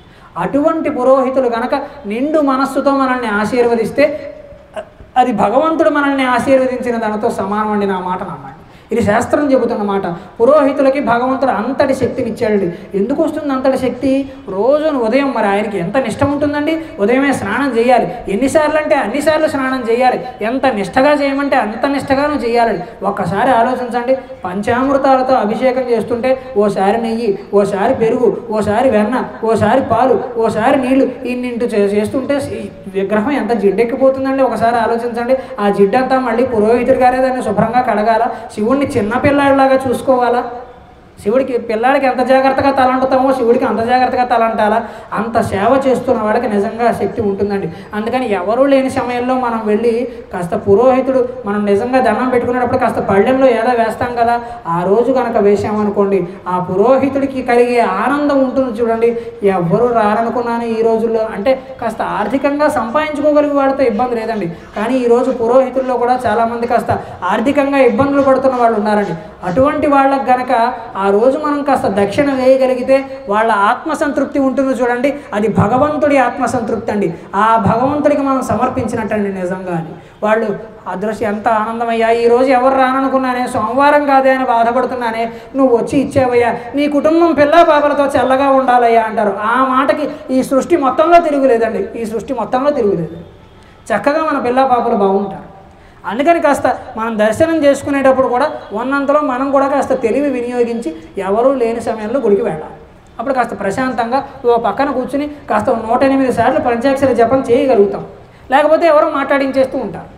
అటువంటి పురోహితులు కనుక నిండు మనస్సుతో మనల్ని ఆశీర్వదిస్తే అ- అది భగవంతుడు మనల్ని ఆశీర్వదించిన దానితో సమానం అండి నా మాట నమ్మండి ఇది శాస్త్రం చెబుతున్న మాట పురోహితులకి భగవంతుడు అంతటి శక్తిని ఇచ్చాడండి ఎందుకు వస్తుంది అంతటి శక్తి రోజును ఉదయం మరి ఆయనకి ఎంత నిష్ట ఉంటుందండి ఉదయమే స్నానం చేయాలి ఎన్నిసార్లు అంటే అన్నిసార్లు స్నానం చేయాలి ఎంత నిష్టగా చేయమంటే అంత నిష్టగాను చేయాలి ఒక్కసారి ఆలోచించండి పంచామృతాలతో అభిషేకం చేస్తుంటే ఓసారి నెయ్యి ఓసారి పెరుగు ఓసారి వెన్న ఓసారి పాలు ఓసారి నీళ్లు ఇన్నింటి చే- చేస్తుంటే ఈ విగ్రహం ఎంత జిడ్డెక్కిపోతుందండి ఒకసారి ఆలోచించండి ఆ జిడ్డంతా మళ్ళీ పురోహితుడి గారే దాన్ని శుభ్రంగా కడగాల శివుణ్ణి చిన్న పిల్లాడిలాగా చూసుకోవాలా శివుడికి పిల్లాడికి ఎంత జాగ్రత్తగా తలంటుతామో శివుడికి అంత జాగ్రత్తగా తలంటాలా అంత సేవ చేస్తున్న వాడికి నిజంగా శక్తి ఉంటుందండి అందుకని ఎవరూ లేని సమయంలో మనం వెళ్ళి కాస్త పురోహితుడు మనం నిజంగా దండం పెట్టుకునేటప్పుడు కాస్త పళ్ళెంలో ఏదో వేస్తాం కదా ఆ రోజు కనుక వేసామనుకోండి ఆ పురోహితుడికి కలిగే ఆనందం ఉంటుంది చూడండి ఎవ్వరూ రారనుకున్నాను ఈ రోజుల్లో అంటే కాస్త ఆర్థికంగా సంపాదించుకోగలిగే వాడితో ఇబ్బంది లేదండి కానీ ఈ రోజు పురోహితుల్లో కూడా చాలామంది కాస్త ఆర్థికంగా ఇబ్బందులు పడుతున్న వాళ్ళు ఉన్నారండి అటువంటి వాళ్ళకి గనక ఆ రోజు మనం కాస్త దక్షిణ వేయగలిగితే వాళ్ళ ఆత్మసంతృప్తి ఉంటుంది చూడండి అది భగవంతుడి ఆత్మసంతృప్తి అండి ఆ భగవంతుడికి మనం సమర్పించినట్టండి నిజంగా అని వాళ్ళు అదృశ్యం ఎంత ఆనందమయ్యా ఈ రోజు ఎవరు రాననుకున్నానే సోమవారం కాదే అని బాధపడుతున్నానే నువ్వు వచ్చి ఇచ్చావయ్యా నీ కుటుంబం పిల్ల పాపలతో చల్లగా ఉండాలయ్యా అంటారు ఆ మాటకి ఈ సృష్టి మొత్తంలో తిరుగులేదండి ఈ సృష్టి మొత్తంలో తిరుగులేదు చక్కగా మన పిల్ల పాపలు బాగుంటారు అందుకని కాస్త మనం దర్శనం చేసుకునేటప్పుడు కూడా ఉన్నంతలో మనం కూడా కాస్త తెలివి వినియోగించి ఎవరూ లేని సమయంలో గుడికి వెళ్ళాలి అప్పుడు కాస్త ప్రశాంతంగా ఓ పక్కన కూర్చుని కాస్త ఓ నూట ఎనిమిది సార్లు పంచాక్షర జపం చేయగలుగుతాం లేకపోతే ఎవరో మాట్లాడించేస్తూ ఉంటారు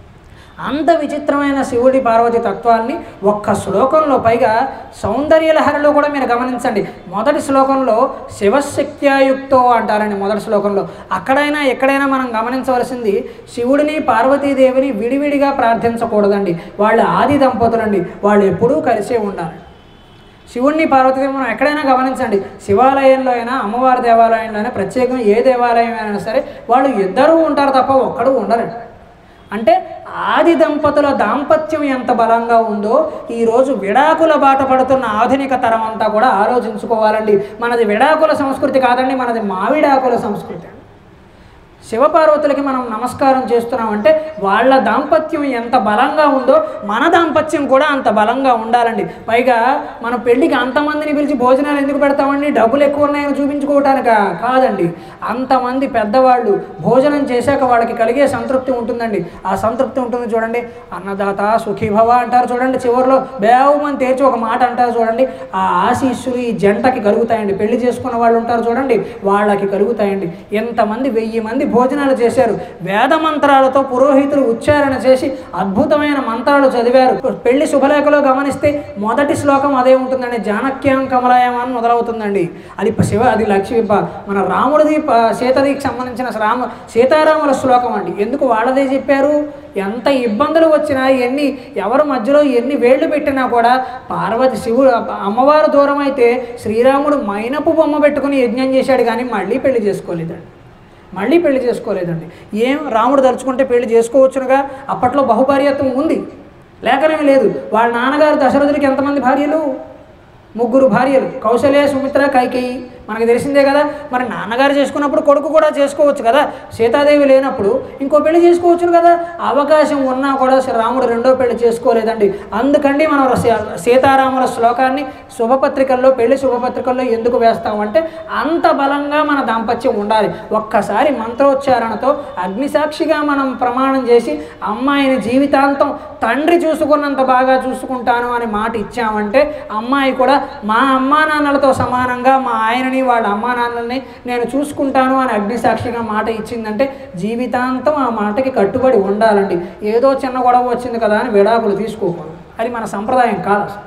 అంత విచిత్రమైన శివుడి పార్వతి తత్వాల్ని ఒక్క శ్లోకంలో పైగా సౌందర్యలహరిలో కూడా మీరు గమనించండి మొదటి శ్లోకంలో శివశక్త్యాయుక్తో అంటారండి మొదటి శ్లోకంలో అక్కడైనా ఎక్కడైనా మనం గమనించవలసింది శివుడిని పార్వతీదేవిని విడివిడిగా ప్రార్థించకూడదండి వాళ్ళు ఆది దంపతులండి వాళ్ళు ఎప్పుడూ కలిసే ఉండాలి శివుణ్ణి పార్వతీదేవి మనం ఎక్కడైనా గమనించండి శివాలయంలో అయినా అమ్మవారి దేవాలయంలో అయినా ప్రత్యేకంగా ఏ దేవాలయం అయినా సరే వాళ్ళు ఇద్దరూ ఉంటారు తప్ప ఒక్కడు ఉండరండి అంటే ఆది దంపతుల దాంపత్యం ఎంత బలంగా ఉందో ఈరోజు విడాకుల బాట పడుతున్న ఆధునిక తరం అంతా కూడా ఆలోచించుకోవాలండి మనది విడాకుల సంస్కృతి కాదండి మనది మావిడాకుల సంస్కృతి శివపార్వతులకి మనం నమస్కారం చేస్తున్నామంటే వాళ్ళ దాంపత్యం ఎంత బలంగా ఉందో మన దాంపత్యం కూడా అంత బలంగా ఉండాలండి పైగా మన పెళ్ళికి అంతమందిని పిలిచి భోజనాలు ఎందుకు పెడతామండి డబ్బులు ఎక్కువ ఉన్నాయని చూపించుకోవటానిక కాదండి అంతమంది పెద్దవాళ్ళు భోజనం చేశాక వాళ్ళకి కలిగే సంతృప్తి ఉంటుందండి ఆ సంతృప్తి ఉంటుంది చూడండి అన్నదాత సుఖీభవ అంటారు చూడండి చివరిలో బేవమని తేర్చి ఒక మాట అంటారు చూడండి ఆ ఆశీస్సులు ఈ జంటకి కలుగుతాయండి పెళ్లి చేసుకున్న వాళ్ళు ఉంటారు చూడండి వాళ్ళకి కలుగుతాయండి ఎంతమంది వెయ్యి మంది భోజనాలు చేశారు వేద మంత్రాలతో పురోహితులు ఉచ్చారణ చేసి అద్భుతమైన మంత్రాలు చదివారు పెళ్లి శుభలేఖలో గమనిస్తే మొదటి శ్లోకం అదే ఉంటుందండి జానక్యం కమలాయం అని మొదలవుతుందండి అది ప- శివ అది లక్ష్మి ప- మన రాముడిది ప- సీతదికి సంబంధించిన రామ సీతారాముల శ్లోకం అండి ఎందుకు వాళ్ళదే చెప్పారు ఎంత ఇబ్బందులు వచ్చినా ఎన్ని ఎవరి మధ్యలో ఎన్ని వేళ్ళు పెట్టినా కూడా పార్వతి శివుడు అమ్మవారు దూరం అయితే శ్రీరాముడు మైనపు బొమ్మ పెట్టుకుని యజ్ఞం చేశాడు కానీ మళ్ళీ పెళ్లి చేసుకోలేదండి మళ్ళీ పెళ్లి చేసుకోలేదండి ఏం రాముడు తలుచుకుంటే పెళ్లి చేసుకోవచ్చునుగా అప్పట్లో బహుభార్యత్వం ఉంది లేకనేమి లేదు వాళ్ళ నాన్నగారు దశరథుడికి ఎంతమంది భార్యలు ముగ్గురు భార్యలు కౌశల్య సుమిత్ర కైకేయి మనకు తెలిసిందే కదా మరి నాన్నగారు చేసుకున్నప్పుడు కొడుకు కూడా చేసుకోవచ్చు కదా సీతాదేవి లేనప్పుడు ఇంకో పెళ్లి చేసుకోవచ్చు కదా అవకాశం ఉన్నా కూడా శ్రీ రాముడు రెండో పెళ్లి చేసుకోలేదండి అందుకండి మనం సీ- సీతారాముల శ్లోకాన్ని శుభపత్రికల్లో పెళ్లి శుభపత్రికల్లో ఎందుకు వేస్తామంటే అంత బలంగా మన దాంపత్యం ఉండాలి ఒక్కసారి మంత్రోచ్చారణతో అగ్నిసాక్షిగా మనం ప్రమాణం చేసి అమ్మాయిని జీవితాంతం తండ్రి చూసుకున్నంత బాగా చూసుకుంటాను అని మాట ఇచ్చామంటే అమ్మాయి కూడా మా అమ్మా నాన్నలతో సమానంగా మా ఆయనని వాళ్ళ అమ్మా నాన్నల్ని నేను చూసుకుంటాను అని అగ్నిసాక్షిగా మాట ఇచ్చిందంటే జీవితాంతం ఆ మాటకి కట్టుబడి ఉండాలండి ఏదో చిన్న గొడవ వచ్చింది కదా అని విడాకులు తీసుకోకూడదు అది మన సంప్రదాయం కాదు అసలు.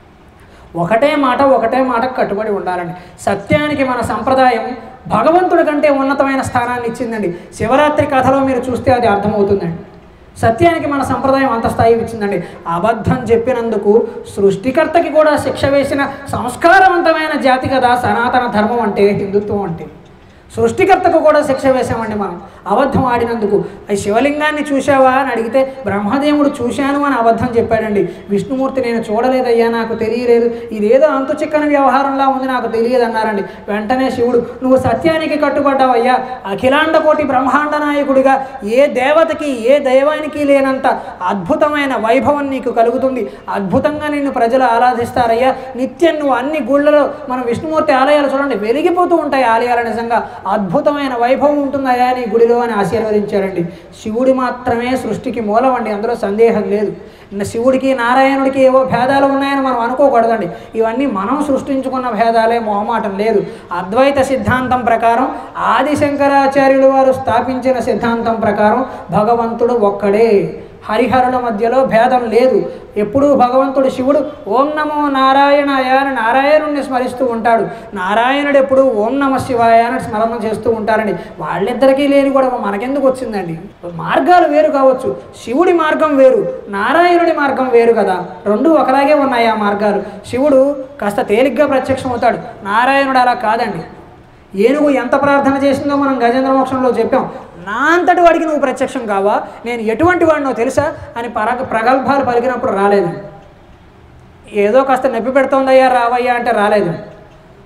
ఒకటే మాట ఒకటే మాటకు కట్టుబడి ఉండాలండి సత్యానికి మన సంప్రదాయం భగవంతుడి కంటే ఉన్నతమైన స్థానాన్ని ఇచ్చిందండి శివరాత్రి కథలో మీరు చూస్తే అది అర్థమవుతుందండి సత్యానికి మన సంప్రదాయం అంత స్థాయి ఇచ్చిందండి అబద్ధం చెప్పినందుకు సృష్టికర్తకి కూడా శిక్ష వేసిన సంస్కారవంతమైన జాతి కదా సనాతన ధర్మం అంటే హిందుత్వం అంటే సృష్టికర్తకు కూడా శిక్ష వేశామండి మనం అబద్ధం ఆడినందుకు అది శివలింగాన్ని చూశావా అని అడిగితే బ్రహ్మదేవుడు చూశాను అని అబద్ధం చెప్పాడండి విష్ణుమూర్తి నేను చూడలేదయ్యా నాకు తెలియలేదు ఇదేదో అంతు చిక్కని వ్యవహారంలా ఉంది నాకు తెలియదు అన్నారండి వెంటనే శివుడు నువ్వు సత్యానికి కట్టుబడ్డావయ్యా అఖిలాండ కోటి బ్రహ్మాండ నాయకుడిగా ఏ దేవతకి ఏ దైవానికి లేనంత అద్భుతమైన వైభవం నీకు కలుగుతుంది అద్భుతంగా నిన్ను ప్రజలు ఆరాధిస్తారయ్యా నిత్యం నువ్వు అన్ని గుళ్ళలో మన విష్ణుమూర్తి ఆలయాలు చూడండి వెలిగిపోతూ ఉంటాయి ఆలయాలు నిజంగా అద్భుతమైన వైభవం ఉంటుందయ్యా నీ గుడిలో అని ఆశీర్వదించారండి శివుడి మాత్రమే సృష్టికి మూలం అండి అందులో సందేహం లేదు ఇన్న శివుడికి నారాయణుడికి ఏవో భేదాలు ఉన్నాయని మనం అనుకోకూడదండి ఇవన్నీ మనం సృష్టించుకున్న భేదాలే మొహమాటం లేదు అద్వైత సిద్ధాంతం ప్రకారం ఆది శంకరాచార్యులు వారు స్థాపించిన సిద్ధాంతం ప్రకారం భగవంతుడు ఒక్కడే హరిహరుల మధ్యలో భేదం లేదు ఎప్పుడూ భగవంతుడు శివుడు ఓం నమో నారాయణాయ అని నారాయణుడిని స్మరిస్తూ ఉంటాడు నారాయణుడు ఎప్పుడు ఓం నమ శివాయ అని స్మరణ చేస్తూ ఉంటారండి వాళ్ళిద్దరికీ లేని గొడవ మనకెందుకు వచ్చిందండి మార్గాలు వేరు కావచ్చు శివుడి మార్గం వేరు నారాయణుడి మార్గం వేరు కదా రెండు ఒకలాగే ఉన్నాయి ఆ మార్గాలు శివుడు కాస్త తేలిగ్గా ప్రత్యక్షం అవుతాడు నారాయణుడు అలా కాదండి ఏనుగు ఎంత ప్రార్థన చేసిందో మనం గజేంద్ర మోక్షంలో చెప్పాం నా అంతటి వాడికి నువ్వు ప్రత్యక్షం కావా నేను ఎటువంటి వాడినో తెలుసా అని పరగ ప్రగల్భాలు పలికినప్పుడు రాలేదు ఏదో కాస్త నొప్పి పెడుతోందయ్యా రావయ్యా అంటే రాలేదు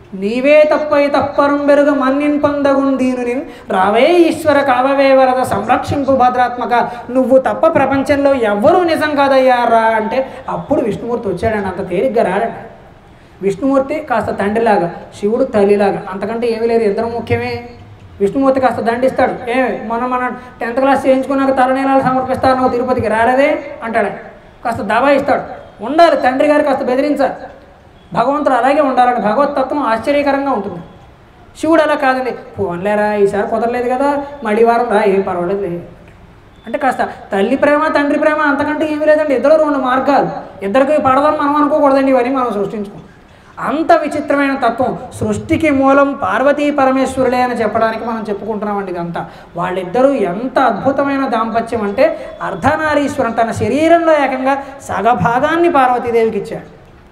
నీవే తప్పై తప్పరం బెరుగ మన్నిన్ పొందగుందీను రావే ఈశ్వర కావవే వరద సంరక్షింపు భద్రాత్మక నువ్వు తప్ప ప్రపంచంలో ఎవ్వరూ నిజం కాదయ్యా రా అంటే అప్పుడు విష్ణుమూర్తి వచ్చాడండి అంత తేలిగ్గా రాడండి విష్ణుమూర్తి కాస్త తండ్రిలాగా శివుడు తల్లిలాగా అంతకంటే ఏమీ లేదు ఇద్దరు ముఖ్యమే విష్ణుమూర్తి కాస్త దండిస్తాడు ఏ మొన్న మన టెన్త్ క్లాస్ చేయించుకున్నాక తలనీలాలు సమర్పిస్తాను నువ్వు తిరుపతికి రాలేదే అంటాడు కాస్త దబాయిస్తాడు ఉండాలి తండ్రి గారు కాస్త బెదిరించాలి భగవంతుడు అలాగే ఉండాలని భగవతత్వం ఆశ్చర్యకరంగా ఉంటుంది శివుడు అలా కాదండి పోన్లేరా ఈసారి కుదరలేదు కదా మడి వారం రా ఏం పర్వాలేదు లే. అంటే కాస్త తల్లి ప్రేమ తండ్రి ప్రేమ అంతకంటే ఏమీ లేదండి ఇద్దరు రెండు మార్గాలు ఇద్దరికి పడదని మనం అనుకోకూడదండి ఇవన్నీ మనం సృష్టించుకోం అంత విచిత్రమైన తత్వం సృష్టికి మూలం పార్వతీ పరమేశ్వరులే అని చెప్పడానికి మనం చెప్పుకుంటున్నామండి ఇదంతా వాళ్ళిద్దరూ ఎంత అద్భుతమైన దాంపత్యం అంటే అర్ధనారీశ్వరం తన శరీరంలో ఏకంగా సగభాగాన్ని పార్వతీదేవికి ఇచ్చాడు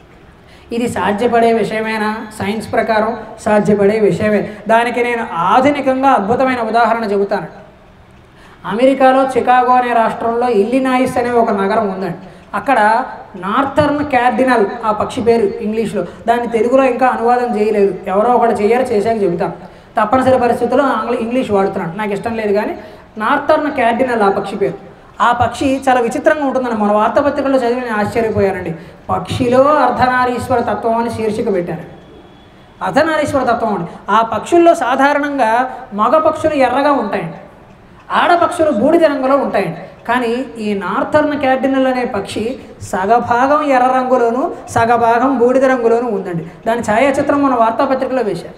ఇది సాధ్యపడే విషయమేనా సైన్స్ ప్రకారం సాధ్యపడే విషయమే దానికి నేను ఆధునికంగా అద్భుతమైన ఉదాహరణ చెబుతాను అమెరికాలో చికాగో అనే రాష్ట్రంలో ఇల్లినాయిస్ అనే ఒక నగరం ఉందండి అక్కడ నార్థర్న్ క్యార్డినల్ ఆ పక్షి పేరు ఇంగ్లీష్లో దాన్ని తెలుగులో ఇంకా అనువాదం చేయలేదు ఎవరో ఒకటి చేయరు చేశాక చెబుతాను తప్పనిసరి పరిస్థితుల్లో ఆంగ్ల ఇంగ్లీష్ వాడుతున్నాను నాకు ఇష్టం లేదు కానీ నార్థర్న్ క్యార్డినల్ ఆ పక్షి పేరు ఆ పక్షి చాలా విచిత్రంగా ఉంటుందని మన వార్తాపత్రికల్లో చదివి నేను ఆశ్చర్యపోయానండి పక్షిలో అర్ధనారీశ్వర తత్వం అని శీర్షిక పెట్టారు అర్ధనారీశ్వర తత్వం అని ఆ పక్షుల్లో సాధారణంగా మగ పక్షులు ఎర్రగా ఉంటాయండి ఆడపక్షులు బూడిద రంగులో ఉంటాయండి కానీ ఈ నార్థర్న్ క్యార్డినల్ అనే పక్షి సగభాగం ఎర్ర రంగులోను సగభాగం బూడిద రంగులోను ఉందండి దాని ఛాయాచిత్రం మన వార్తాపత్రికలో వేశారు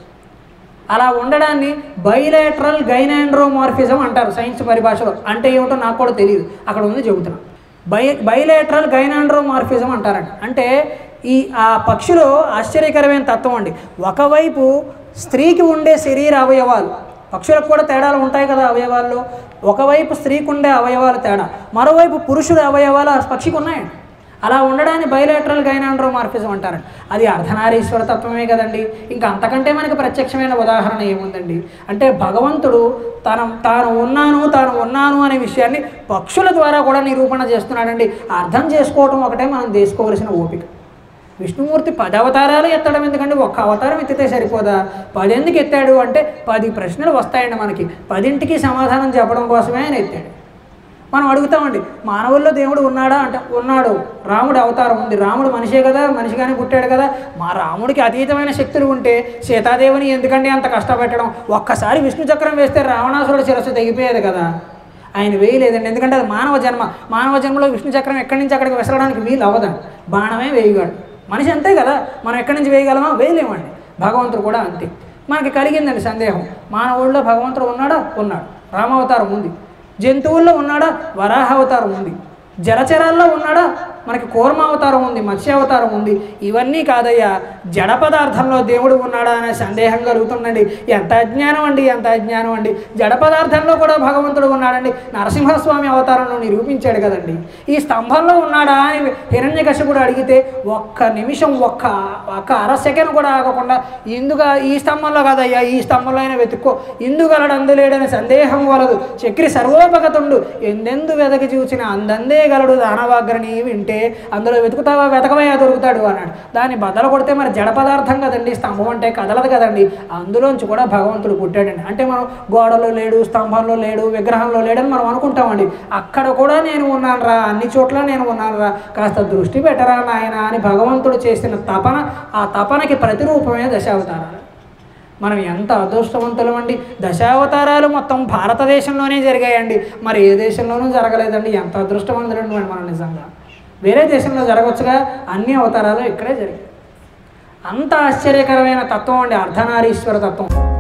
అలా ఉండడాన్ని బైలేటరల్ గైనాండ్రోమార్ఫిజం అంటారు సైన్స్ పరిభాషలో అంటే ఏమిటో నాకు కూడా తెలియదు అక్కడ ఉంది చెబుతున్నాను బై బైలేటరల్ గైనాండ్రోమార్ఫిజం అంటారండి అంటే ఈ ఆ పక్షిలో ఆశ్చర్యకరమైన తత్వం అండి ఒకవైపు స్త్రీకి ఉండే శరీర అవయవాలు పక్షులకు కూడా తేడాలు ఉంటాయి కదా అవయవాల్లో ఒకవైపు స్త్రీకి ఉండే అవయవాలు తేడా మరోవైపు పురుషుల అవయవాలు ఆ పక్షికి ఉన్నాయండి అలా ఉండడాన్ని బయలాటరల్ గైనాండ్రోమార్ఫిజం అంటారండి అది అర్ధనారీశ్వర తత్వమే కదండి ఇంకా అంతకంటే మనకి ప్రత్యక్షమైన ఉదాహరణ ఏముందండి అంటే భగవంతుడు తన తాను ఉన్నాను తాను ఉన్నాను అనే విషయాన్ని పక్షుల ద్వారా కూడా నిరూపణ చేస్తున్నాడండి అర్థం చేసుకోవటం ఒకటే మనం చేసుకోవలసిన ఓపిక విష్ణుమూర్తి పది అవతారాలు ఎత్తడం ఎందుకంటే ఒక్క అవతారం ఎత్తితే సరిపోదా పది ఎందుకు ఎత్తాడు అంటే పది ప్రశ్నలు వస్తాయండి మనకి పదింటికి సమాధానం చెప్పడం కోసమే ఆయన ఎత్తాడు మనం అడుగుతామండి మానవుల్లో దేవుడు ఉన్నాడా అంటే ఉన్నాడు రాముడు అవతారం ఉంది రాముడు మనిషే కదా మనిషిగానే పుట్టాడు కదా మా రాముడికి అతీతమైన శక్తులు ఉంటే సీతాదేవిని ఎందుకండి అంత కష్టపెట్టడం ఒక్కసారి విష్ణు చక్రం వేస్తే రావణాసురుడు శిరస్సు తెగిపోయేది కదా ఆయన వేయలేదండి ఎందుకంటే అది మానవ జన్మ మానవ జన్మలో విష్ణు చక్రం ఎక్కడి నుంచి అక్కడికి విసరడానికి వీలు అవ్వదండి బాణమే వేయగాడు మనిషి అంతే కదా మనం ఎక్కడి నుంచి వేయగలమా వేయలేమండి భగవంతుడు కూడా అంతే మనకి కలిగిందండి సందేహం మానవుల్లో భగవంతుడు ఉన్నాడా ఉన్నాడు రామావతారం ఉంది జంతువుల్లో ఉన్నాడా వరాహ అవతారం ఉంది జలచరాల్లో ఉన్నాడా మనకి కూర్మ అవతారం ఉంది మత్స్య అవతారం ఉంది ఇవన్నీ కాదయ్యా జడ పదార్థంలో దేవుడు ఉన్నాడా అనే సందేహం కలుగుతుందండి ఎంత అజ్ఞానం అండి ఎంత అజ్ఞానం అండి జడ పదార్థంలో కూడా భగవంతుడు ఉన్నాడండి నరసింహస్వామి అవతారంలో నిరూపించాడు కదండి ఈ స్తంభంలో ఉన్నాడా అని హిరణ్యకశిపుడు అడిగితే ఒక్క నిమిషం ఒక్క ఒక్క అర సెకండ్ కూడా ఆగకుండా ఇందుగా ఈ స్తంభంలో కాదయ్యా ఈ స్తంభంలో అయినా వెతుక్కో ఇందుగలడు అందులేడని సందేహం వలదు చక్రి సర్వోపగతుండు ఎందెందు వెదకి చూచిన అందందే గలడు దానవాగ్రని వింటే అందులో వెతుకుతావా వెతకవయ్యా దొరుకుతాడు అన్నాడు దాన్ని బద్దలు కొడితే మరి జడ పదార్థం కదండి స్తంభం అంటే కదలదు కదండి అందులోంచి కూడా భగవంతుడు పుట్టాడండి అంటే మనం గోడలో లేడు స్తంభంలో లేడు విగ్రహంలో లేడని మనం అనుకుంటామండి అక్కడ కూడా నేను ఉన్నాను రా అన్ని చోట్ల నేను ఉన్నాను రా కాస్త దృష్టి పెట్టరా నాయన అని భగవంతుడు చేసిన తపన ఆ తపనకి ప్రతిరూపమే దశావతారాలు మనం ఎంత అదృష్టవంతులమండి దశావతారాలు మొత్తం భారతదేశంలోనే జరిగాయండి మరి ఏ దేశంలోనూ జరగలేదండి ఎంత అదృష్టవంతులండి మనం నిజంగా వేరే దేశంలో జరగవచ్చుగా అన్ని అవతారాలు ఇక్కడే జరిగాయి అంత ఆశ్చర్యకరమైన తత్వం అండి అర్ధనారీశ్వర తత్వం